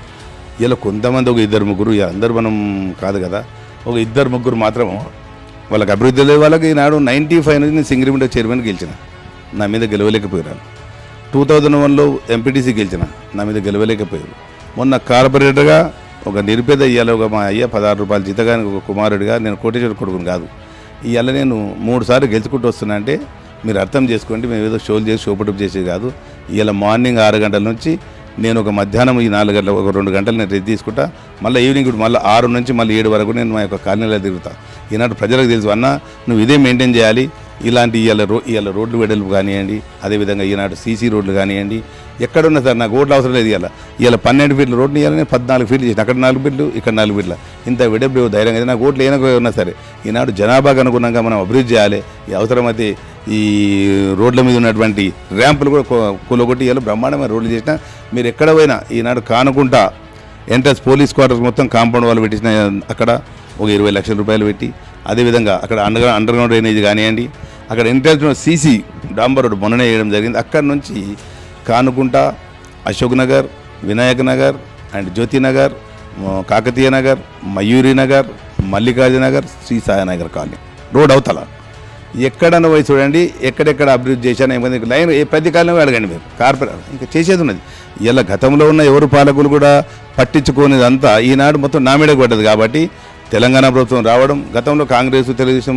ఇలా కొంతమంది ఒక ఇద్దరు ముగ్గురు ఇక అందరు మనం కాదు కదా ఒక ఇద్దరు ముగ్గురు మాత్రం వాళ్ళకి అభివృద్ధి లేదు వాళ్ళకి ఈనాడు నైంటీ ఫైవ్ నుంచి నేను సింగరిమింట చైర్మన్ గెలిచిన నా మీద గెలవలేకపోయారు టూ థౌజండ్ వన్లో ఎంపీటీసీ గెలిచిన నా మీద గెలవలేకపోయారు మొన్న కార్పొరేటర్గా ఒక నిరుపేద ఇయ్యాల ఒక మా అయ్య పదహారు రూపాయలు జీతగానికి ఒక కుమారుడిగా నేను కోటేశ్వర కొడుకుని కాదు ఇవాళ నేను మూడు సార్లు గెలుచుకుంటూ వస్తున్నా అంటే మీరు అర్థం చేసుకోండి మేము ఏదో షోలు చేసి షోపటప్ చేసేది కాదు ఇవాళ మార్నింగ్ ఆరు గంటల నుంచి నేను ఒక మధ్యాహ్నం ఈ నాలుగు గంటల ఒక రెండు గంటలు నేను రెస్ట్ తీసుకుంటా మళ్ళీ ఈవినింగ్ ఇప్పుడు మళ్ళీ ఆరు నుంచి మళ్ళీ ఏడు వరకు నేను మా యొక్క కాలనీలో తిరుగుతా ఈనాడు ప్రజలకు తెలుసు అన్న నువ్వు ఇదే మెయింటైన్ చేయాలి ఇలాంటి ఇవాళ రో ఇవాళ రోడ్లు వెడల్పు కానివ్వండి అదేవిధంగా ఈనాడు సీసీ రోడ్లు కానివ్వండి ఎక్కడున్నా సార్ నాకు ఓట్లు అవసరం లేదు ఇవాళ ఇవాళ పన్నెండు ఫీట్ల రోడ్డు ఇవ్వాలి నేను పద్నాలుగు ఫీట్లు చేసిన అక్కడ నాలుగు ఫీట్లు ఇక్కడ నాలుగు ఫీట్ల ఇంత వెడల్పు ధైర్యం అయితే నాకు ఓట్లు ఏనక ఉన్నా సరే ఈనాడు జనాభాకు అనుగుణంగా మనం అభివృద్ధి చేయాలి ఈ అవసరమైతే ఈ రోడ్ల మీద ఉన్నటువంటి ర్యాంపులు కూడా కొ- కూలగొట్టి ఇవాళ బ్రహ్మాండమైన రోడ్లు చేసిన మీరు ఎక్కడ పోయినా ఈనాడు కానుకుంటా ఎంట్రన్స్ పోలీస్ క్వార్టర్స్ మొత్తం కాంపౌండ్ వాళ్ళు పెట్టిన అక్కడ ఒక ఇరవై లక్షల రూపాయలు పెట్టి అదేవిధంగా అక్కడ అండర్ అండర్ గ్రౌండ్ డ్రైనేజ్ కానివ్వండి అక్కడ ఎంట్రన్స్ సీసీ డాంబర్ రోడ్ మొన్ననే వేయడం జరిగింది అక్కడ నుంచి కానుకుంట అశోక్ నగర్ వినాయక్ నగర్ అండ్ జ్యోతి నగర్ ఆ, కాకతీయ నగర్ మయూరి నగర్ మల్లికార్జున నగర్ శ్రీ సాయి నగర్ కాలనీ రోడ్ అవతల ఎక్కడన్నా పోయి చూడండి ఎక్కడెక్కడ అభివృద్ధి చేశాను ఏమైంది లైన్ ఏ ప్రతి కాలంలో అడగండి మీరు కార్పొరేట్ ఇంకా చేసేది ఉన్నది ఇలా గతంలో ఉన్న ఎవరు పాలకులు కూడా పట్టించుకోనిదంతా ఈనాడు మొత్తం నా మీదకి పడ్డది కాబట్టి తెలంగాణ ప్రభుత్వం రావడం గతంలో కాంగ్రెస్ తెలుగుదేశం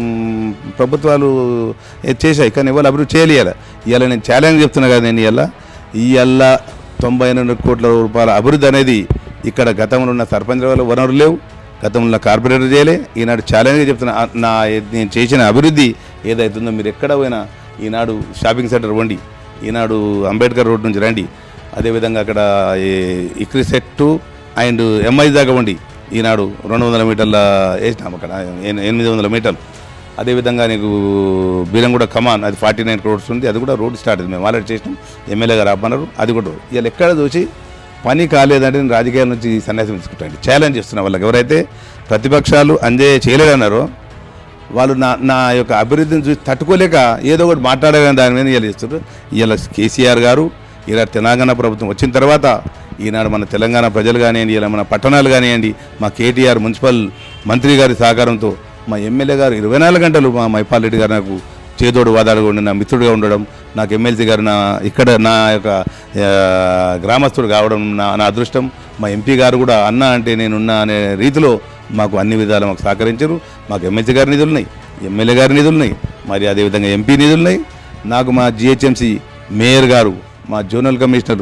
ప్రభుత్వాలు ఏ- చేశాయి కానీ ఎవరు అభివృద్ధి చేయలేయాలి ఇవాళ నేను ఛాలెంజ్ చెప్తున్నా కదా నేను ఇవాళ ఇవాళ తొంభై ఎనిమిది కోట్ల రూపాయల అభివృద్ధి అనేది ఇక్కడ గతంలో ఉన్న సర్పంచ్ వల్ల వనరులు లేవు గతంలో కార్పొరేటర్ చేయలే ఈనాడు ఛాలెంజ్గా చెప్తున్నా ఆ- నా నేను చేసిన అభివృద్ధి ఏదైతుందో మీరు ఎక్కడ పోయినా ఈనాడు షాపింగ్ సెంటర్ వండి ఈనాడు అంబేద్కర్ రోడ్ నుంచి రండి అదేవిధంగా అక్కడ ఈ- ఇక్రి సెట్టు అండ్ ఎంఐ దాకా వండి ఈనాడు రెండు వందల మీటర్ల వేసినాం అక్కడ ఎన్- ఎనిమిది వందల మీటర్లు అదేవిధంగా నీకు బీరంగూడ కమాన్ అది ఫార్టీ నైన్ క్రోడ్స్ ఉంది అది కూడా రోడ్ స్టార్ట్ అయింది మేము ఆల్రెడీ చేసినాం ఎమ్మెల్యే గారు ఆపన్నారు అది కూడా ఇవాళ ఎక్కడ చూసి పని కాలేదంటే నేను రాజకీయాల నుంచి సన్యాసం తీసుకుంటాను ఛాలెంజ్ చేస్తున్నా వాళ్ళకి ఎవరైతే ప్రతిపక్షాలు అంజయ్య చేయలేదన్నారో వాళ్ళు నా నా యొక్క అభివృద్ధిని చూసి తట్టుకోలేక ఏదో ఒకటి మాట్లాడగానే దాని మీద ఇలా ఇస్తారు ఇలా కేసీఆర్ గారు ఇలా తెలంగాణ ప్రభుత్వం వచ్చిన తర్వాత ఈనాడు మన తెలంగాణ ప్రజలు కానివ్వండి ఇలా మన పట్టణాలు కానివ్వండి మా కేటీఆర్ మున్సిపల్ మంత్రి గారి సహకారంతో మా ఎమ్మెల్యే గారు ఇరవై నాలుగు గంటలు మా మైపాల్ రెడ్డి గారు నాకు చేదోడు వాదాడుగా ఉండి నా మిత్రుడిగా ఉండడం నాకు ఎమ్మెల్సీ గారు నా ఇక్కడ నా యొక్క ఆ, గ్రామస్తుడు కావడం నా నా అదృష్టం మా ఎంపీ గారు కూడా అన్న అంటే నేనున్నా అనే రీతిలో మాకు అన్ని విధాలు మాకు సహకరించారు మాకు ఎమ్మెల్సీ గారి నిధులు ఉన్నాయి ఎమ్మెల్యే గారి నిధులు ఉన్నాయి మరి అదేవిధంగా ఎంపీ నిధులు ఉన్నాయి నాకు మా జిహెచ్ఎంసీ మేయర్ గారు మా జోనల్ కమిషనరు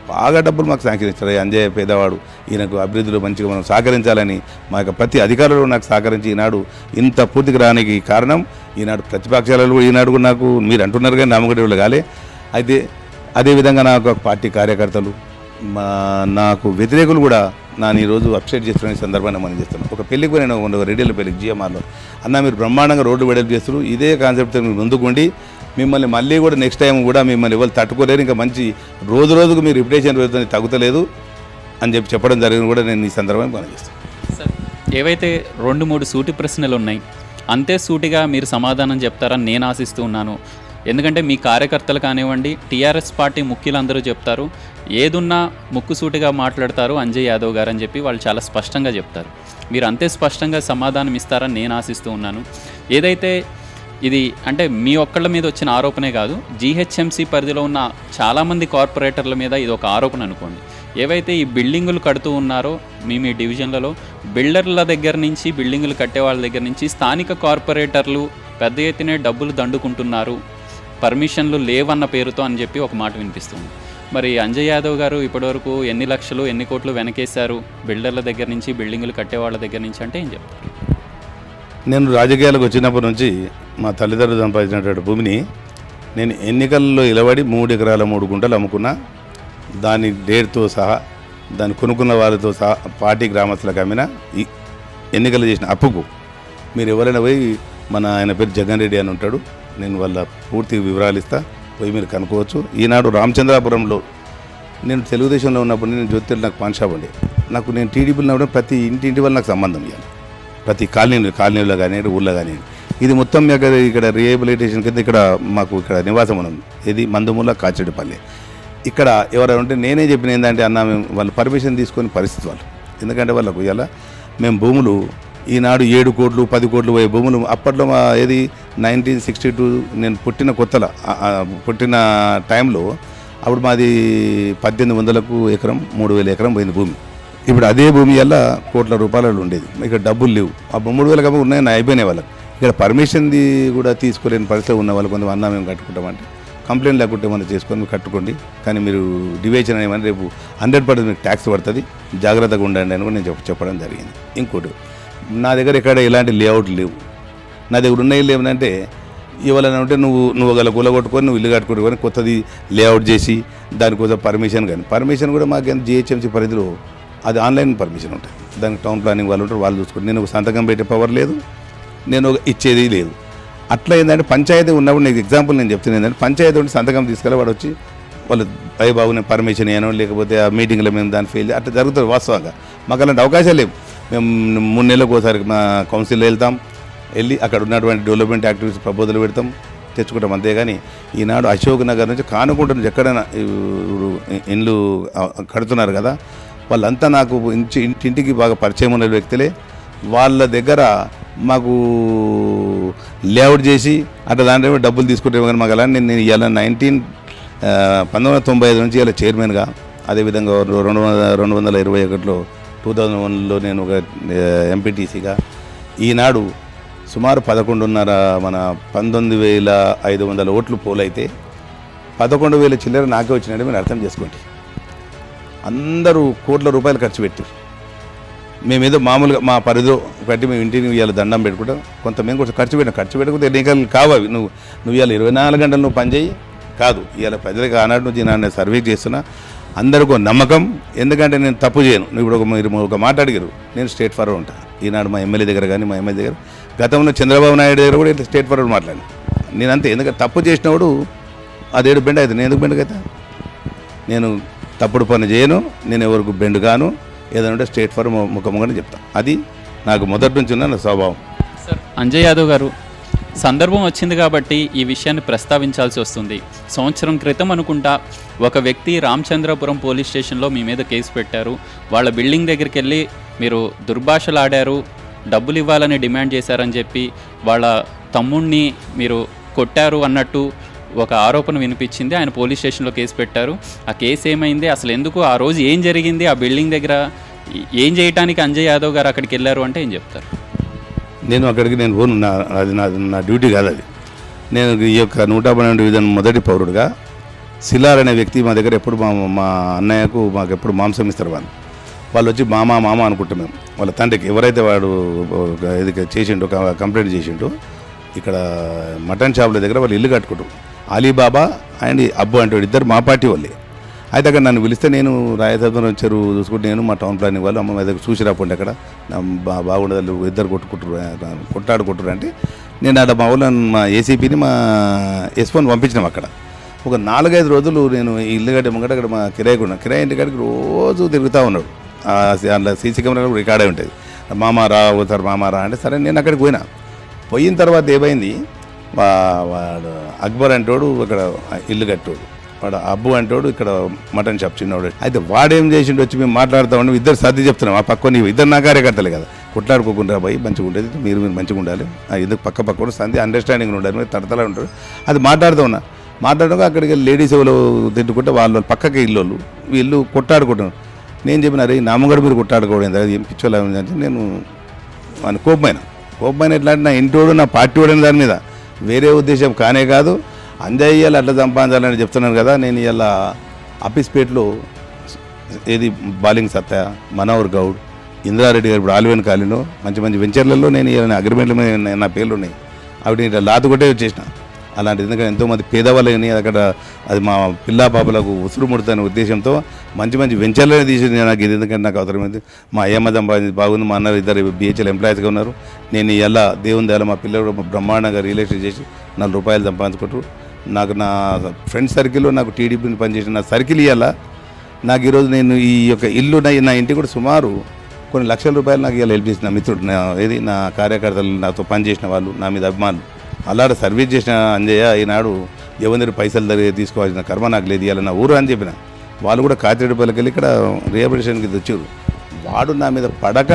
బాగా డబ్బులు మాకు శాంక్షన్ ఇచ్చారు ఈ అంజయ్య పేదవాడు ఈయనకు అభివృద్ధిలో మంచిగా మనం సహకరించాలని మా యొక్క ప్రతి అధికారులు నాకు సహకరించి ఈనాడు ఇంత పూర్తికి రానికి కారణం ఈనాడు ప్రతిపక్షాలలో కూడా ఈనాడు కూడా నాకు మీరు అంటున్నారు కానీ నమ్మకటి వాళ్ళు కాలే అయితే అదేవిధంగా నాకు ఒక పార్టీ కార్యకర్తలు మా నాకు వ్యతిరేకులు కూడా నన్ను ఈరోజు అప్సెట్ చేస్తున్న ఈ సందర్భాన్ని మనం చేస్తున్నాం ఒక పెళ్లికి పోయి నేను ఒక రెడ్డిల పెళ్లికి జిఎంఆర్లో అన్న మీరు బ్రహ్మాండంగా రోడ్డు వెడల్పు చేస్తారు ఇదే కాన్సెప్ట్తో మీరు ముందుకుండి మిమ్మల్ని మళ్ళీ కూడా నెక్స్ట్ టైం కూడా మిమ్మల్ని ఎవరు తట్టుకోలేరు ఇంకా మంచి రోజు రోజుకు మీ రిప్యుటేషన్ పెరుగుతుంది తగ్గుతలేదు అని చెప్పి చెప్పడం జరిగింది కూడా నేను ఈ సందర్భాన్ని మనం చేస్తాను సార్ ఏవైతే రెండు మూడు సూటి ప్రశ్నలు ఉన్నాయి అంతే సూటిగా మీరు సమాధానం చెప్తారని నేను ఆశిస్తూ ఉన్నాను ఎందుకంటే మీ కార్యకర్తలు కానివ్వండి టీఆర్ఎస్ పార్టీ ముఖ్యులందరూ చెప్తారు ఏదున్నా ముక్కుసూటిగా మాట్లాడతారు అంజయ్ యాదవ్ గారు అని చెప్పి వాళ్ళు చాలా స్పష్టంగా చెప్తారు మీరు అంతే స్పష్టంగా సమాధానం ఇస్తారని నేను ఆశిస్తూ ఉన్నాను ఏదైతే ఇది అంటే మీ ఒక్కళ్ళ మీద వచ్చిన ఆరోపణే కాదు జీహెచ్ఎంసీ పరిధిలో ఉన్న చాలామంది కార్పొరేటర్ల మీద ఇది ఒక ఆరోపణ అనుకోండి ఏవైతే ఈ బిల్డింగులు కడుతూ ఉన్నారో మీ మీ డివిజన్లలో బిల్డర్ల దగ్గర నుంచి బిల్డింగులు కట్టే వాళ్ళ దగ్గర నుంచి స్థానిక కార్పొరేటర్లు పెద్ద ఎత్తునే డబ్బులు దండుకుంటున్నారు పర్మిషన్లు లేవన్న పేరుతో అని చెప్పి ఒక మాట వినిపిస్తుంది మరి అంజయ్ యాదవ్ గారు ఇప్పటివరకు ఎన్ని లక్షలు ఎన్ని కోట్లు వెనకేశారు బిల్డర్ల దగ్గర నుంచి బిల్డింగులు కట్టే వాళ్ళ దగ్గర నుంచి అంటే ఏం చెప్తారు నేను రాజకీయాలకు వచ్చినప్పటి నుంచి మా తల్లిదండ్రులు సంపాదించినటువంటి భూమిని నేను ఎన్నికల్లో నిలబడి మూడు ఎకరాల మూడు గుంటలు అమ్ముకున్నా దాని డేట్తో సహా దాన్ని కొనుక్కున్న వారితో సహా పార్టీ గ్రామస్తులకు అమ్మిన ఈ ఎన్నికలు చేసిన అప్పుకు మీరు ఎవరైనా పోయి మన ఆయన పేరు జగన్ రెడ్డి అని ఉంటాడు నేను వాళ్ళ పూర్తి వివరాలు ఇస్తా పోయి మీరు కనుక్కోవచ్చు ఈనాడు రామచంద్రాపురంలో నేను తెలుగుదేశంలో ఉన్నప్పుడు నేను జ్యోతిలో నాకు పాన్ షాప్ ఉండే నాకు నేను టీడీపీలో ఉన్నప్పుడు ప్రతి ఇంటి ఇంటి వల్ల నాకు సంబంధం ఇవ్వాలి ప్రతి కాలనీ కాలనీలో కానీ ఊళ్ళో కానీ ఇది మొత్తం మీకు ఇక్కడ రిహాబిలిటేషన్ కింద ఇక్కడ మాకు ఇక్కడ నివాసం ఉన్నది ఇది మందుమూల కాచెడిపల్లి ఇక్కడ ఎవరైనా ఉంటే నేనే చెప్పిన ఏంటంటే అన్న మేము వాళ్ళు పర్మిషన్ తీసుకొని పరిస్థితి వాళ్ళు ఎందుకంటే వాళ్ళకు ఇలా మేము భూములు ఈనాడు ఏడు కోట్లు పది కోట్లు పోయే భూములు అప్పట్లో మా ఏది నైన్టీన్ సిక్స్టీ టూ నేను పుట్టిన కొత్తల ఆ- ఆ పుట్టిన టైంలో అప్పుడు మాది పద్దెనిమిది వందలకు ఎకరం మూడు వేల ఎకరం పోయింది భూమి ఇప్పుడు అదే భూమి వల్ల కోట్ల రూపాయలు ఉండేది ఇక్కడ డబ్బులు లేవు ఆ మూడు వేల కమ్మ ఉన్నాయని అయిపోయినాయి వాళ్ళకి ఇక్కడ పర్మిషన్ది కూడా తీసుకోలేని పరిస్థితి ఉన్న వాళ్ళు కొంత అన్నా మేము కట్టుకుంటామంటే కంప్లైంట్ లేకుంటే మనం చేసుకొని మీరు కట్టుకోండి కానీ మీరు డివేషన్ ఏమని రేపు హండ్రెడ్ పర్సెంట్ మీకు ట్యాక్స్ పడుతుంది జాగ్రత్తగా ఉండండి అని కూడా నేను చెప్ప- చెప్పడం జరిగింది ఇంకోటి నా దగ్గర ఎక్కడ ఎలాంటి లేఅవుట్ లేవు నా దగ్గర ఉన్నాయి లేవనంటే ఇవాళ ఉంటే నువ్వు నువ్వు ఒకవేళ కూలగొట్టుకొని నువ్వు ఇల్లు కట్టుకొని కొత్తది లేఅవుట్ చేసి దానికోసం పర్మిషన్ కానీ పర్మిషన్ కూడా మాకు జిహెచ్ఎంసీ పరిధిలో అది ఆన్లైన్ పర్మిషన్ ఉంటుంది దానికి టౌన్ ప్లానింగ్ వాళ్ళు ఉంటారు వాళ్ళు చూసుకుంటారు నేను ఒక సంతకం పెట్టే పవర్ లేదు నేను ఒక ఇచ్చేది లేదు అట్లా ఏంటంటే పంచాయతీ ఉన్నప్పుడు నీకు ఎగ్జాంపుల్ నేను చెప్తున్నాను ఏంటంటే పంచాయతీ ఉంటే సంతకం తీసుకెళ్ళి వాడు వచ్చి వాళ్ళు అయ్యి బాబు నేను పర్మిషన్ ఇయ్యను లేకపోతే ఆ మీటింగ్లో మేము దాన్ని ఫెయిల్ అట్లా జరుగుతుంది వాస్తవంగా మాకు అలాంటి అవకాశాలు లేవు మేము మూడు నెలలకు ఒకసారి మా కౌన్సిల్లో వెళ్తాం వెళ్ళి అక్కడ ఉన్నటువంటి డెవలప్మెంట్ యాక్టివిటీస్ ప్రపోజల్ పెడతాం తెచ్చుకుంటాం అంతేగాని ఈనాడు అశోక్ నగర్ నుంచి కానుకుంట నుంచి ఎక్కడైనా ఇప్పుడు ఇండ్లు ఆ, కడుతున్నారు కదా వాళ్ళంతా నాకు ఇంటి ఇంటింటికి బాగా పరిచయం ఉన్న వ్యక్తులే వాళ్ళ దగ్గర మాకు లేఅవుట్ చేసి అట్లా దాంట్లో ఏమో డబ్బులు తీసుకుంటే కానీ మాకు అలా నేను నేను ఇవాళ నైన్టీన్ పంతొమ్మిది వందల తొంభై ఐదు నుంచి ఇలా చైర్మన్గా అదేవిధంగా రెండు వందల రెండు వందల ఇరవై ఒకటిలో టూ థౌజండ్ వన్లో నేను ఒక ఎంపీటీసీగా ఈనాడు సుమారు పదకొండున్నర మన పంతొమ్మిది వేల ఐదు వందల ఓట్లు పోలైతే పదకొండు వేల చిల్లర నాకే వచ్చినట్టు మీరు అర్థం చేసుకోండి అందరూ కోట్ల రూపాయలు ఖర్చు పెట్టారు మేమేదో మామూలుగా మా పరిధిలో పెట్టి మేము ఇంటిని ఇవాళ దండం పెట్టుకుంటాం కొంత మేము కొంచెం ఖర్చు పెట్టాం ఖర్చు పెట్టకపోతే ఎన్నికలు కావు అవి నువ్వు నువ్వు ఇవాళ ఇరవై నాలుగు గంటలు నువ్వు పని చేయి కాదు ఇవాళ ప్రజలకు ఆనాటి నుంచి నేను సర్వే చేస్తున్నా అందరికీ ఒక నమ్మకం ఎందుకంటే నేను తప్పు చేయను నువ్వు ఇప్పుడు ఒక మీరు ఒక మాట అడిగారు నేను స్టేట్ ఫార్వర్డ్ ఉంటాను ఈనాడు మా ఎమ్మెల్యే దగ్గర కానీ మా ఎమ్మెల్యే దగ్గర గతంలో చంద్రబాబు నాయుడు దగ్గర కూడా ఇట్లా స్టేట్ ఫార్వర్డ్ మాట్లాడాను నేను అంతే ఎందుకంటే తప్పు చేసినప్పుడు అదేడు బెండ్ అవుతుంది నేను ఎందుకు బెండ్ అవుతా నేను తప్పుడు పని చేయను నేను ఎవరికి బెండ్ కాను ఏదంటే స్టేట్ ఫర్ ముఖముగానే చెప్తాను అది నాకు మొదటి నుంచి ఉన్న నా స్వభావం సార్ అంజయ్ యాదవ్ గారు సందర్భం వచ్చింది కాబట్టి ఈ విషయాన్ని ప్రస్తావించాల్సి వస్తుంది సంవత్సరం క్రితం అనుకుంటా ఒక వ్యక్తి రామచంద్రపురం పోలీస్ స్టేషన్లో మీ మీద కేసు పెట్టారు వాళ్ళ బిల్డింగ్ దగ్గరికి వెళ్ళి మీరు దుర్భాషలాడారు డబ్బులు ఇవ్వాలని డిమాండ్ చేశారని చెప్పి వాళ్ళ తమ్ముణ్ణి మీరు కొట్టారు అన్నట్టు ఒక ఆరోపణ వినిపించింది ఆయన పోలీస్ స్టేషన్లో కేసు పెట్టారు ఆ కేసు ఏమైంది అసలు ఎందుకు ఆ రోజు ఏం జరిగింది ఆ బిల్డింగ్ దగ్గర ఏం చేయడానికి అంజయ్ యాదవ్ గారు అక్కడికి వెళ్ళారు అంటే ఏం చెప్తారు నేను అక్కడికి నేను పోను నా అది నా నా డ్యూటీ కాదు అది నేను ఈ యొక్క నూట పన్నెండు డివిజన్ మొదటి పౌరుడుగా సిలార్ అనే వ్యక్తి మా దగ్గర ఎప్పుడు మా మా అన్నయ్యకు మాకు ఎప్పుడు మాంసం ఇస్తారు వాళ్ళు వాళ్ళు వచ్చి మామ మామ అనుకుంటాం మేము వాళ్ళ తండ్రికి ఎవరైతే వాడు ఒక ఇది చేసిండు ఒక కంప్లైంట్ చేసిండు ఇక్కడ మటన్ షాపుల దగ్గర వాళ్ళు ఇల్లు కట్టుకుంటారు అలీబాబా అండ్ అబ్బు అంటే ఇద్దరు మా పార్టీ వాళ్ళే అయితే అక్కడ నన్ను పిలిస్తే నేను రాయతత్వం చెరువు చూసుకుంటే నేను మా టౌన్ ప్లానింగ్ వాళ్ళు అమ్మ మా దగ్గర చూసి రాకుండా అక్కడ నా బా బాగుండదు ఇద్దరు కొట్టుకుంటారు కొట్టాడుకుంటారు అంటే నేను అక్కడ మా ఊళ్ళో మా ఏసీపీని మా ఎస్పోని పంపించినాం అక్కడ ఒక నాలుగైదు రోజులు నేను ఈ ఇల్లు కట్టే ముంగట అక్కడ మా కిరాయి కూడా కిరాయి ఇంటి కాడికి రోజు తిరుగుతూ ఉన్నాడు ఆ సి- అందులో సీసీ కెమెరా కూడా రికార్డ్ అయి ఉంటుంది మామ రా అవుతారు మామ రా అంటే సరే నేను అక్కడికి పోయినా పోయిన తర్వాత ఏమైంది వా- వాడు అక్బర్ అంటోడు ఇక్కడ ఇల్లు కట్టోడు వాడు అబ్బు అంటోడు ఇక్కడ మటన్ షాప్ చిన్నవాడు అయితే వాడేం చేసిండు వచ్చి మేము మాట్లాడుతూ ఉండి ఇద్దరు సర్ది చెప్తున్నాం ఆ పక్కన ఇద్దరు నా కార్యకర్తలే కదా కొట్లాడుకోకుండా పోయి మంచిగా ఉండేది మీరు మీరు మంచిగా ఉండాలి ఆ ఇద్దరు పక్క పక్క కూడా సంధి అండర్స్టాండింగ్ ఉండాలి మీరు తడతలా ఉంటారు అది మాట్లాడుతూ ఉన్నా మాట్లాడగా అక్కడికి వెళ్ళి లేడీస్ ఎవరు తిట్టుకుంటే వాళ్ళు పక్కకి ఇల్లు వాళ్ళు వీళ్ళు కొట్టాడుకుంటున్నారు నేను చెప్పిన అరే నామగడ మీరు కొట్టాడుకోవడం ఏంది? అది ఏం పిచ్చోలా ఉంది అంటే నేను మన కోపమైన కోపమైన ఎట్లా అంటే నా ఇంటోడు నా పార్టీ వాడు దాని మీద వేరే ఉద్దేశం కానే కాదు అంజయ్ ఇయ్యాలి అట్లా సంపాదించాలని చెప్తున్నాను కదా నేను ఇలా అఫీస్పేట్లో ఏది బాలింగ్ సత్య మనోహర్ గౌడ్ ఇంద్రారెడ్డి గారు ఇప్పుడు ఆలివెన్ కాలనీలో మంచి మంచి వెంచర్లలో నేను ఇలా అగ్రిమెంట్ల మీద నా- నా పేర్లు ఉన్నాయి అవి ఇట్లా లాతు కొట్టే చేసిన అలాంటి ఎందుకంటే ఎంతోమంది పేదవాళ్ళని అక్కడ అది మా పిల్లా పాపలకు ఉసురు ముడుతున్న ఉద్దేశంతో మంచి మంచి వెంచర్లనే తీసి నాకు ఇది ఎందుకంటే నాకు అవసరమైంది మా అయ్యమ్మ సంపాదించి బాగుంది మా అన్నారు ఇద్దరు బిహెచ్ఎల్ ఎంప్లాయీస్గా ఉన్నారు నేను ఎలా దేవుని దయాల మా పిల్లలు బ్రహ్మాండంగా రియల్ ఎస్టేట్ చేసి నాలుగు రూపాయలు సంపాదించుకుంటారు నాకు నా ఫ్రెండ్ సర్కిల్లో నాకు టీడీపీని పనిచేసిన నా సర్కిల్ ఇవ్వాలా నాకు ఈరోజు నేను ఈ యొక్క ఇల్లు నా నా ఇంటికి కూడా సుమారు కొన్ని లక్షల రూపాయలు నాకు ఇలా హెల్ప్ చేసిన మిత్రుడు నా ఏది నా కార్యకర్తలు నాతో పనిచేసిన వాళ్ళు నా మీద అభిమానులు అలాంటి సర్వీస్ చేసిన అంజయ్య ఈనాడు ఎవరి పైసలు దగ్గర తీసుకోవాల్సిన కర్మ నాకు లేదు ఇవాళ నా ఊరు అని చెప్పిన వాళ్ళు కూడా కాతిరెడ్డిపల్లికి వెళ్ళి ఇక్కడ రిహాబిలిటేషన్కి వచ్చారు వాడు నా మీద పడక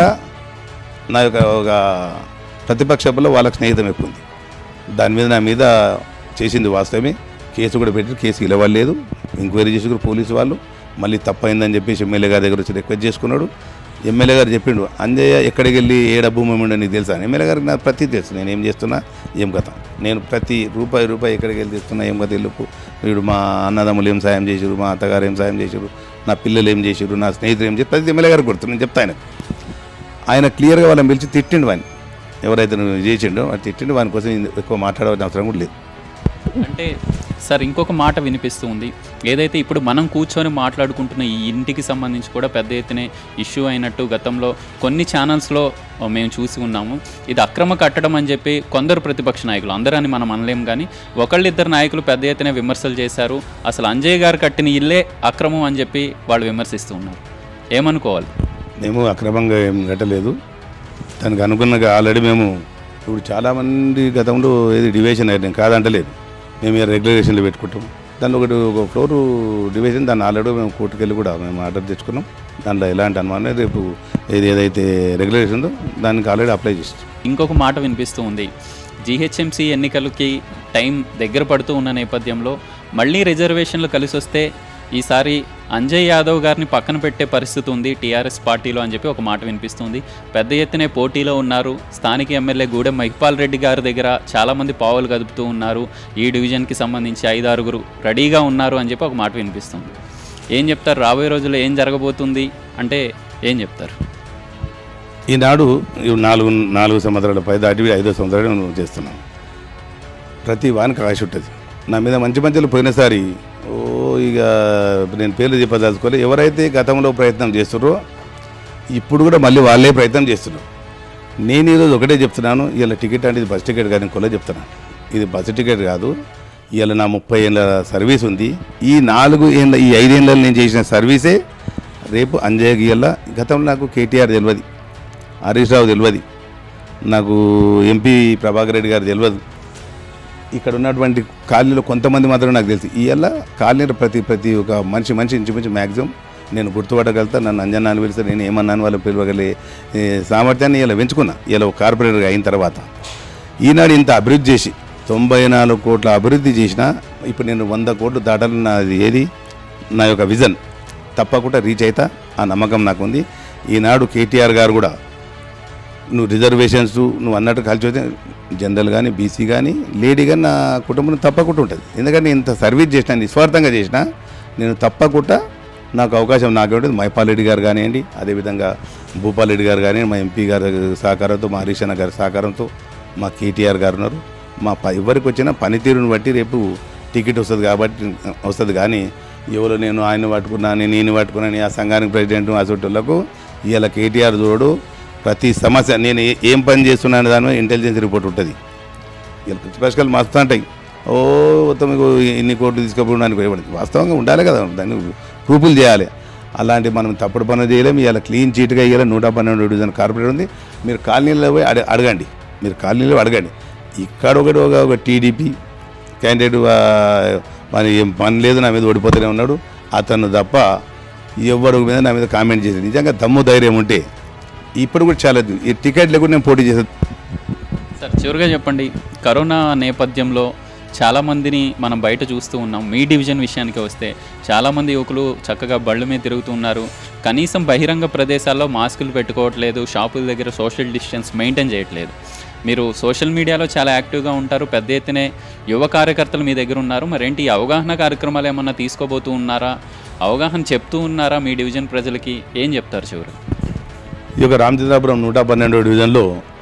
నా యొక్క ఒక ప్రతిపక్షంలో వాళ్ళకి స్నేహితం ఎక్కువ ఉంది దాని మీద నా మీద చేసింది వాస్తవమే కేసు కూడా పెట్టి కేసు ఇలవలేదు ఎంక్వైరీ చేసి కూడా పోలీసు వాళ్ళు మళ్ళీ తప్పైందని చెప్పేసి ఎమ్మెల్యే గారి దగ్గర వచ్చి రిక్వెస్ట్ చేసుకున్నాడు ఎమ్మెల్యే గారు చెప్పిండు అంజయ్య ఎక్కడికి వెళ్ళి ఏ డబ్బు మేముండో నీకు తెలుసా అని ఎమ్మెల్యే గారికి నాకు ప్రతి తెలుసు నేను ఏం చేస్తున్నా ఏం కథ నేను ప్రతి రూపాయి రూపాయి ఎక్కడికి వెళ్ళి తెస్తున్నా ఏం కథ ఇల్లుకు వీడు మా అన్నదమ్ములు ఏం సాయం చేసారు మా అత్తగారు ఏం సాయం చేసారు నా పిల్లలు ఏం చేసారు నా స్నేహితులు ఏం చేసి ప్రతి ఎమ్మెల్యే గారికి కొడుతున్నాను నేను చెప్తా ఆయనకు ఆయన క్లియర్గా వాళ్ళని పిలిచి తిట్టిండు వాడిని ఎవరైతే నువ్వు చేసిండో వాడు తిట్టిండు వాని కోసం ఎక్కువ మాట్లాడవలసిన అవసరం కూడా లేదు అంటే సార్ ఇంకొక మాట వినిపిస్తూ ఉంది ఏదైతే ఇప్పుడు మనం కూర్చొని మాట్లాడుకుంటున్న ఈ ఇంటికి సంబంధించి కూడా పెద్ద ఎత్తున ఇష్యూ అయినట్టు గతంలో కొన్ని ఛానల్స్లో మేము చూసి ఉన్నాము ఇది అక్రమ కట్టడం అని చెప్పి కొందరు ప్రతిపక్ష నాయకులు అందరని మనం అనలేం కానీ ఒకళ్ళిద్దరు నాయకులు పెద్ద ఎత్తున విమర్శలు చేశారు అసలు అంజయ్ గారు కట్టిన ఇల్లే అక్రమం అని చెప్పి వాళ్ళు విమర్శిస్తూ ఉన్నారు ఏమనుకోవాలి మేము అక్రమంగా ఏం కట్టలేదు దానికి అనుకున్నగా ఆల్రెడీ మేము ఇప్పుడు చాలామంది గతంలో ఏది డివిజన్ అయితే కాదంటలేదు మేము ఈ రెగ్యులేషన్లు పెట్టుకుంటాం దానిలో ఒకటి ఒక ఫ్లోర్ డివిజన్ దాన్ని ఆల్రెడీ మేము కోర్టుకు వెళ్ళి కూడా మేము ఆర్డర్ తెచ్చుకున్నాం దాంట్లో ఎలాంటి అనుమానం రేపు ఏది ఏదైతే రెగ్యులేషన్ ఉందో దానికి ఆల్రెడీ అప్లై చేస్తాం ఇంకొక మాట వినిపిస్తూ ఉంది జీహెచ్ఎంసీ ఎన్నికలకి టైం దగ్గర పడుతూ ఉన్న నేపథ్యంలో మళ్ళీ రిజర్వేషన్లు కలిసి వస్తే ఈసారి అంజయ్ యాదవ్ గారిని పక్కన పెట్టే పరిస్థితి ఉంది టీఆర్ఎస్ పార్టీలో అని చెప్పి ఒక మాట వినిపిస్తుంది పెద్ద ఎత్తునే పోటీలో ఉన్నారు స్థానిక ఎమ్మెల్యే గూడెం మహిపాల్ రెడ్డి గారి దగ్గర చాలామంది పావులు కదుపుతూ ఉన్నారు ఈ డివిజన్కి సంబంధించి ఐదారుగురు రెడీగా ఉన్నారు అని చెప్పి ఒక మాట వినిపిస్తుంది ఏం చెప్తారు రాబోయే రోజుల్లో ఏం జరగబోతుంది అంటే ఏం చెప్తారు ఈనాడు ఈ నాలుగు నాలుగు సంవత్సరాల పై దాటి ఐదో సంవత్సరాలు నేను చేస్తున్నాను ప్రతి వానికి ఆశ ఉంటుంది నా మీద మంచి మంచిలు పోయినసారి ఓ ఇక నేను పేర్లు చెప్పదలుచుకోలే ఎవరైతే గతంలో ప్రయత్నం చేస్తున్నారో ఇప్పుడు కూడా మళ్ళీ వాళ్ళే ప్రయత్నం చేస్తున్నారు నేను ఈరోజు ఒకటే చెప్తున్నాను ఇలా టికెట్ అంటే ఇది బస్ టికెట్ కానీ కొల చెప్తున్నాను ఇది బస్ టికెట్ కాదు ఇవాళ నా ముప్పై ఏళ్ళ సర్వీస్ ఉంది ఈ నాలుగు ఏళ్ళ ఈ ఐదేళ్ళలో నేను చేసిన సర్వీసే రేపు అంజయ్య గీయాల గతంలో నాకు కేటీఆర్ తెలియదు హరీష్ రావు తెలియదు నాకు ఎంపీ ప్రభాకర్ రెడ్డి గారు తెలియదు ఇక్కడ ఉన్నటువంటి కాలనీలో కొంతమంది మాత్రం నాకు తెలుసు ఇవాళ కాలనీలో ప్రతి ప్రతి ఒక మనిషి మనిషి ఇంచుమించు మ్యాక్సిమం నేను గుర్తుపట్టగలుగుతా నన్ను అంజనాన్ని పిలిస్తే నేను ఏమన్నాను వాళ్ళు పిలవగలిగే ఏ, సామర్థ్యాన్ని ఇలా పెంచుకున్నా ఇలా ఒక కార్పొరేటర్గా అయిన తర్వాత ఈనాడు ఇంత అభివృద్ధి చేసి తొంభై నాలుగు కోట్ల అభివృద్ధి చేసిన ఇప్పుడు నేను వంద కోట్లు దాటాలని నాది ఏది నా యొక్క విజన్ తప్పకుండా రీచ్ అవుతా ఆ నమ్మకం నాకు ఉంది ఈనాడు కేటీఆర్ గారు కూడా నువ్వు రిజర్వేషన్స్ నువ్వు అన్నట్టు కలిసి వస్తే జనరల్ కానీ బీసీ కానీ లేడీ కానీ నా కుటుంబం తప్పకుండా ఉంటుంది ఎందుకంటే నేను ఇంత సర్వీస్ చేసిన నిస్వార్థంగా చేసిన నేను తప్పకుండా నాకు అవకాశం నాకే ఉంటుంది మైపాల్ రెడ్డి గారు కానివ్వండి అదేవిధంగా భూపాల్ రెడ్డి గారు కానివ్వండి మా ఎంపీ గారి సహకారంతో మా హరీష్ అన్న గారి సహకారంతో మా కేటీఆర్ గారు ఉన్నారు మా ప ఎవరికి వచ్చిన పనితీరుని బట్టి రేపు టికెట్ వస్తుంది కాబట్టి వస్తుంది కానీ ఎవరు నేను ఆయన పట్టుకున్నా నేను ఈయన పట్టుకున్నాను ఆ సంఘానికి ప్రెసిడెంట్ అసోటోళ్లకు ఇవాళ కేటీఆర్ చూడు ప్రతి సమస్య నేను ఏ- ఏం పని చేస్తున్నాను దాని మీద ఇంటెలిజెన్స్ రిపోర్ట్ ఉంటుంది వీళ్ళు ప్రతిపక్షాలు మస్తు అంటాయి ఓ మొత్తం మీకు ఇన్ని కోట్లు తీసుకుపోవడానికి భయపడింది వాస్తవంగా ఉండాలి కదా దాన్ని ప్రూఫులు చేయాలి అలాంటి మనం తప్పుడు పనులు చేయలేము ఇవాళ క్లీన్ చీట్గా ఇవ్వాలి నూట పన్నెండు డివిజన్ కార్పొరేట్ ఉంది మీరు కాలనీలో పోయి అడ అడగండి మీరు కాలనీలో అడగండి ఇక్కడ ఒకటి ఒక ఒక టీడీపీ క్యాండిడేట్ మరి ఏం పని లేదు నా మీద ఓడిపోతూనే ఉన్నాడు అతను తప్ప ఎవరి మీద నా మీద కామెంట్ చేసేది నిజంగా దమ్ము ధైర్యం ఉంటే ఇప్పుడు కూడా చాలా ఈ టికెట్ లేకుండా నేను పోటీ చేసేది సార్ చివరిగా చెప్పండి కరోనా నేపథ్యంలో చాలామందిని మనం బయట చూస్తూ ఉన్నాం మీ డివిజన్ విషయానికి వస్తే చాలామంది యువకులు చక్కగా బళ్ళు మీద తిరుగుతూ ఉన్నారు కనీసం బహిరంగ ప్రదేశాల్లో మాస్కులు పెట్టుకోవట్లేదు షాపుల దగ్గర సోషల్ డిస్టెన్స్ మెయింటైన్ చేయట్లేదు మీరు సోషల్ మీడియాలో చాలా యాక్టివ్గా ఉంటారు పెద్ద ఎత్తునే యువ కార్యకర్తలు మీ దగ్గర ఉన్నారు మరేంటి ఈ అవగాహన కార్యక్రమాలు ఏమన్నా తీసుకోబోతూ ఉన్నారా అవగాహన చెప్తూ ఉన్నారా మీ డివిజన్ ప్రజలకి ఏం చెప్తారు చివరి ఈ యొక్క రామచంద్రాపురం నూట పన్నెండో డివిజన్లో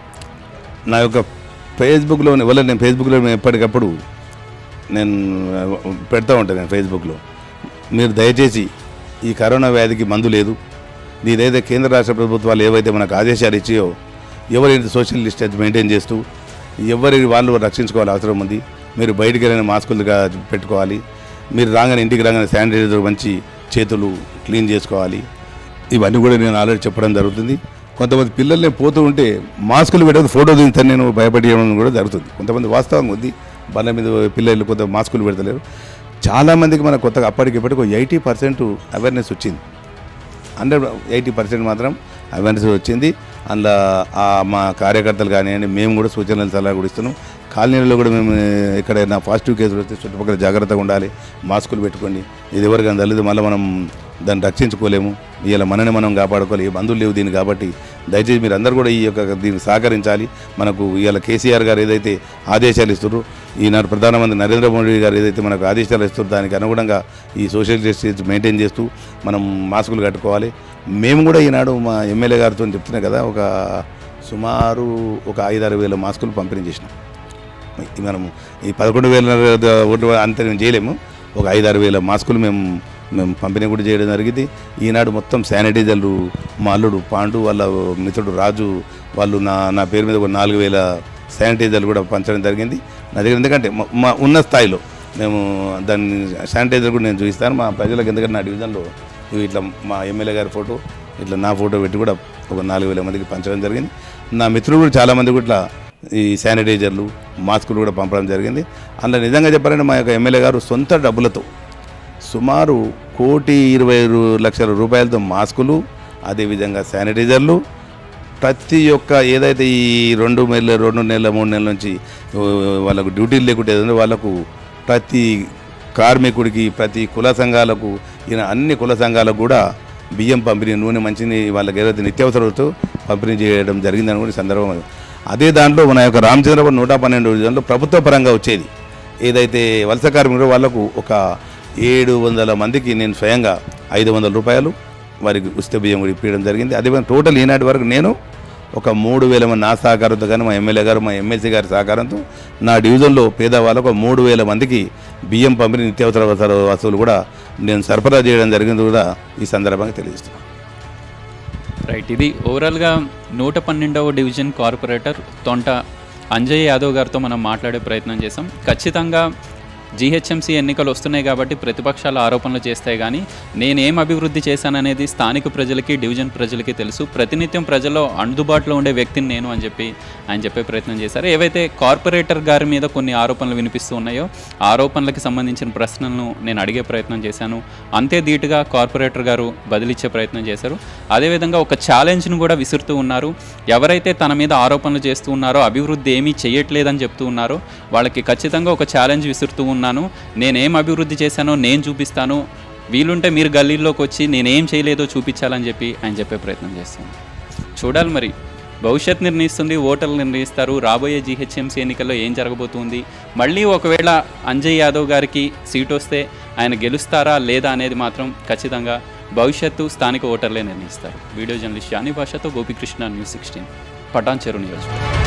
నా యొక్క ఫేస్బుక్లో వల్ల నేను ఫేస్బుక్లో ఎప్పటికప్పుడు నేను పెడతా ఉంటాను నేను ఫేస్బుక్లో మీరు దయచేసి ఈ కరోనా వ్యాధికి మందు లేదు ఇదైతే కేంద్ర రాష్ట్ర ప్రభుత్వాలు ఏవైతే మనకు ఆదేశాలు ఇచ్చాయో ఎవరైతే సోషల్ డిస్టెన్స్ మెయింటైన్ చేస్తూ ఎవరి వాళ్ళు రక్షించుకోవాలి అవసరం ఉంది మీరు బయటికి వెళ్ళిన మాస్కులుగా పెట్టుకోవాలి మీరు రాగానే ఇంటికి రాగానే శానిటైజర్ మంచి చేతులు క్లీన్ చేసుకోవాలి ఇవన్నీ కూడా నేను ఆల్రెడీ చెప్పడం జరుగుతుంది కొంతమంది పిల్లల్ని పోతూ ఉంటే మాస్కులు పెట్టదు ఫోటో దిగుతాను నేను భయపడేయడం కూడా జరుగుతుంది కొంతమంది వాస్తవంగా ఉంది బండ్ల మీద పిల్లలు కొంత మాస్కులు పెడతలేరు చాలామందికి మన కొత్తగా అప్పటికి ఇప్పటికి ఎయిటీ పర్సెంట్ అవేర్నెస్ వచ్చింది హండ్రెడ్ ఎయిటీ పర్సెంట్ మాత్రం అవేర్నెస్ వచ్చింది అందులో ఆ మా కార్యకర్తలు కానివ్వండి మేము కూడా సూచనలు సలహా కూడా ఇస్తున్నాం కాలనీలో కూడా మేము ఎక్కడైనా పాజిటివ్ కేసులు వస్తే చుట్టుపక్కల జాగ్రత్తగా ఉండాలి మాస్కులు పెట్టుకోండి ఇది ఎవరికైనా తల్లిది మళ్ళీ మనం దాన్ని రక్షించుకోలేము ఇలా మనని మనం కాపాడుకోవాలి ఏ బంధువులు లేవు దీన్ని కాబట్టి దయచేసి మీరు అందరూ కూడా ఈ యొక్క దీన్ని సహకరించాలి మనకు ఇవాళ కేసీఆర్ గారు ఏదైతే ఆదేశాలు ఇస్తున్నారు ఈనాడు ప్రధానమంత్రి నరేంద్ర మోడీ గారు ఏదైతే మనకు ఆదేశాలు ఇస్తున్నారో దానికి అనుగుణంగా ఈ సోషల్ డిస్టెన్స్ మెయింటైన్ చేస్తూ మనం మాస్కులు కట్టుకోవాలి మేము కూడా ఈనాడు మా ఎమ్మెల్యే గారితో చెప్తున్నాం కదా ఒక సుమారు ఒక ఐదారు వేల మాస్కులు పంపిణీ చేసినాం ఈ మనము ఈ పదకొండు వేల ఓట్లు అంత మేము చేయలేము ఒక ఐదారు వేల మాస్కులు మేము మేము పంపిణీ కూడా చేయడం జరిగింది ఈనాడు మొత్తం శానిటైజర్లు మా అల్లుడు పాండు వాళ్ళ మిత్రుడు రాజు వాళ్ళు నా నా పేరు మీద ఒక నాలుగు వేల శానిటైజర్లు కూడా పంచడం జరిగింది నా దగ్గర ఎందుకంటే మా- మా ఉన్న స్థాయిలో మేము దాన్ని శానిటైజర్ కూడా నేను చూపిస్తాను మా ప్రజలకు ఎందుకంటే నా డివిజన్లో ఇవి ఇట్లా మా ఎమ్మెల్యే గారి ఫోటో ఇట్లా నా ఫోటో పెట్టి కూడా ఒక నాలుగు వేల మందికి పంచడం జరిగింది నా మిత్రులు కూడా చాలామంది కూడా ఇట్లా ఈ శానిటైజర్లు మాస్కులు కూడా పంపడం జరిగింది అందులో నిజంగా చెప్పాలంటే మా యొక్క ఎమ్మెల్యే గారు సొంత డబ్బులతో సుమారు కోటి ఇరవై రు- లక్షల రూపాయలతో మాస్కులు అదేవిధంగా శానిటైజర్లు ప్రతి ఒక్క ఏదైతే ఈ రెండు నెలల రెండు నెలల మూడు నెలల నుంచి ఓ, వాళ్ళకు డ్యూటీలు లేకుంటే ఏదంటే వాళ్ళకు ప్రతి కార్మికుడికి ప్రతి కుల సంఘాలకు ఈయన అన్ని కుల సంఘాలకు కూడా బియ్యం పంపిణీ నూనె మంచిని వాళ్ళకి ఏదైతే నిత్యావసరాలతో పంపిణీ చేయడం జరిగిందని కూడా ఈ సందర్భం అదే దాంట్లో మన యొక్క రామచంద్రపురం నూట పన్నెండు డివిజన్లో ప్రభుత్వ పరంగా వచ్చేది ఏదైతే వలస కార్మికులు వాళ్ళకు ఒక ఏడు వందల మందికి నేను స్వయంగా ఐదు వందల రూపాయలు వారికి ఉచిత బియ్యం కూడా ఇప్పించడం జరిగింది అదేవిధంగా టోటల్ ఈనాటి వరకు నేను ఒక మూడు వేల మంది నా సహకారంతో కానీ మా ఎమ్మెల్యే గారు మా ఎమ్మెల్సీ గారి సహకారంతో నా డివిజన్లో పేదవాళ్ళకు ఒక మూడు వేల మందికి బియ్యం పంపిణీ నిత్యావసర వస- వస్తువులు కూడా నేను సరఫరా చేయడం జరిగింది కూడా ఈ సందర్భంగా తెలియజేస్తున్నాను రైట్ ఇది ఓవరాల్గా నూట పన్నెండవ డివిజన్ కార్పొరేటర్ తొంట అంజయ్ యాదవ్ గారితో మనం మాట్లాడే ప్రయత్నం చేసాం ఖచ్చితంగా జీహెచ్ఎంసీ ఎన్నికలు వస్తున్నాయి కాబట్టి ప్రతిపక్షాలు ఆరోపణలు చేస్తాయి కానీ నేనేం అభివృద్ధి చేశాననేది స్థానిక ప్రజలకి డివిజన్ ప్రజలకి తెలుసు ప్రతినిత్యం ప్రజల్లో అందుబాటులో ఉండే వ్యక్తిని నేను అని చెప్పి ఆయన చెప్పే ప్రయత్నం చేశారు ఏవైతే కార్పొరేటర్ గారి మీద కొన్ని ఆరోపణలు వినిపిస్తూ ఉన్నాయో ఆరోపణలకు సంబంధించిన ప్రశ్నలను నేను అడిగే ప్రయత్నం చేశాను అంతే ధీటుగా కార్పొరేటర్ గారు బదిలిచ్చే ప్రయత్నం చేశారు అదేవిధంగా ఒక ఛాలెంజ్ను కూడా విసురుతూ ఉన్నారు ఎవరైతే తన మీద ఆరోపణలు చేస్తూ ఉన్నారో అభివృద్ధి ఏమీ చేయట్లేదని చెప్తూ ఉన్నారో వాళ్ళకి ఖచ్చితంగా ఒక ఛాలెంజ్ విసురుతూ ఉన్నాను నేనేం అభివృద్ధి చేశానో నేను చూపిస్తాను వీలుంటే మీరు గల్లీల్లోకి వచ్చి నేనేం చేయలేదో చూపించాలని చెప్పి ఆయన చెప్పే ప్రయత్నం చేస్తాను చూడాలి మరి భవిష్యత్ నిర్ణయిస్తుంది ఓటర్లు నిర్ణయిస్తారు రాబోయే జీహెచ్ఎంసీ ఎన్నికల్లో ఏం జరగబోతుంది మళ్ళీ ఒకవేళ అంజయ్ యాదవ్ గారికి సీట్ వస్తే ఆయన గెలుస్తారా లేదా అనేది మాత్రం ఖచ్చితంగా భవిష్యత్తు స్థానిక ఓటర్లే నిర్ణయిస్తారు వీడియో జర్నలిస్ట్ యాని భాషతో గోపికృష్ణ న్యూస్ సిక్స్టీన్ పటాన్ చెరు నియోజకవర్గం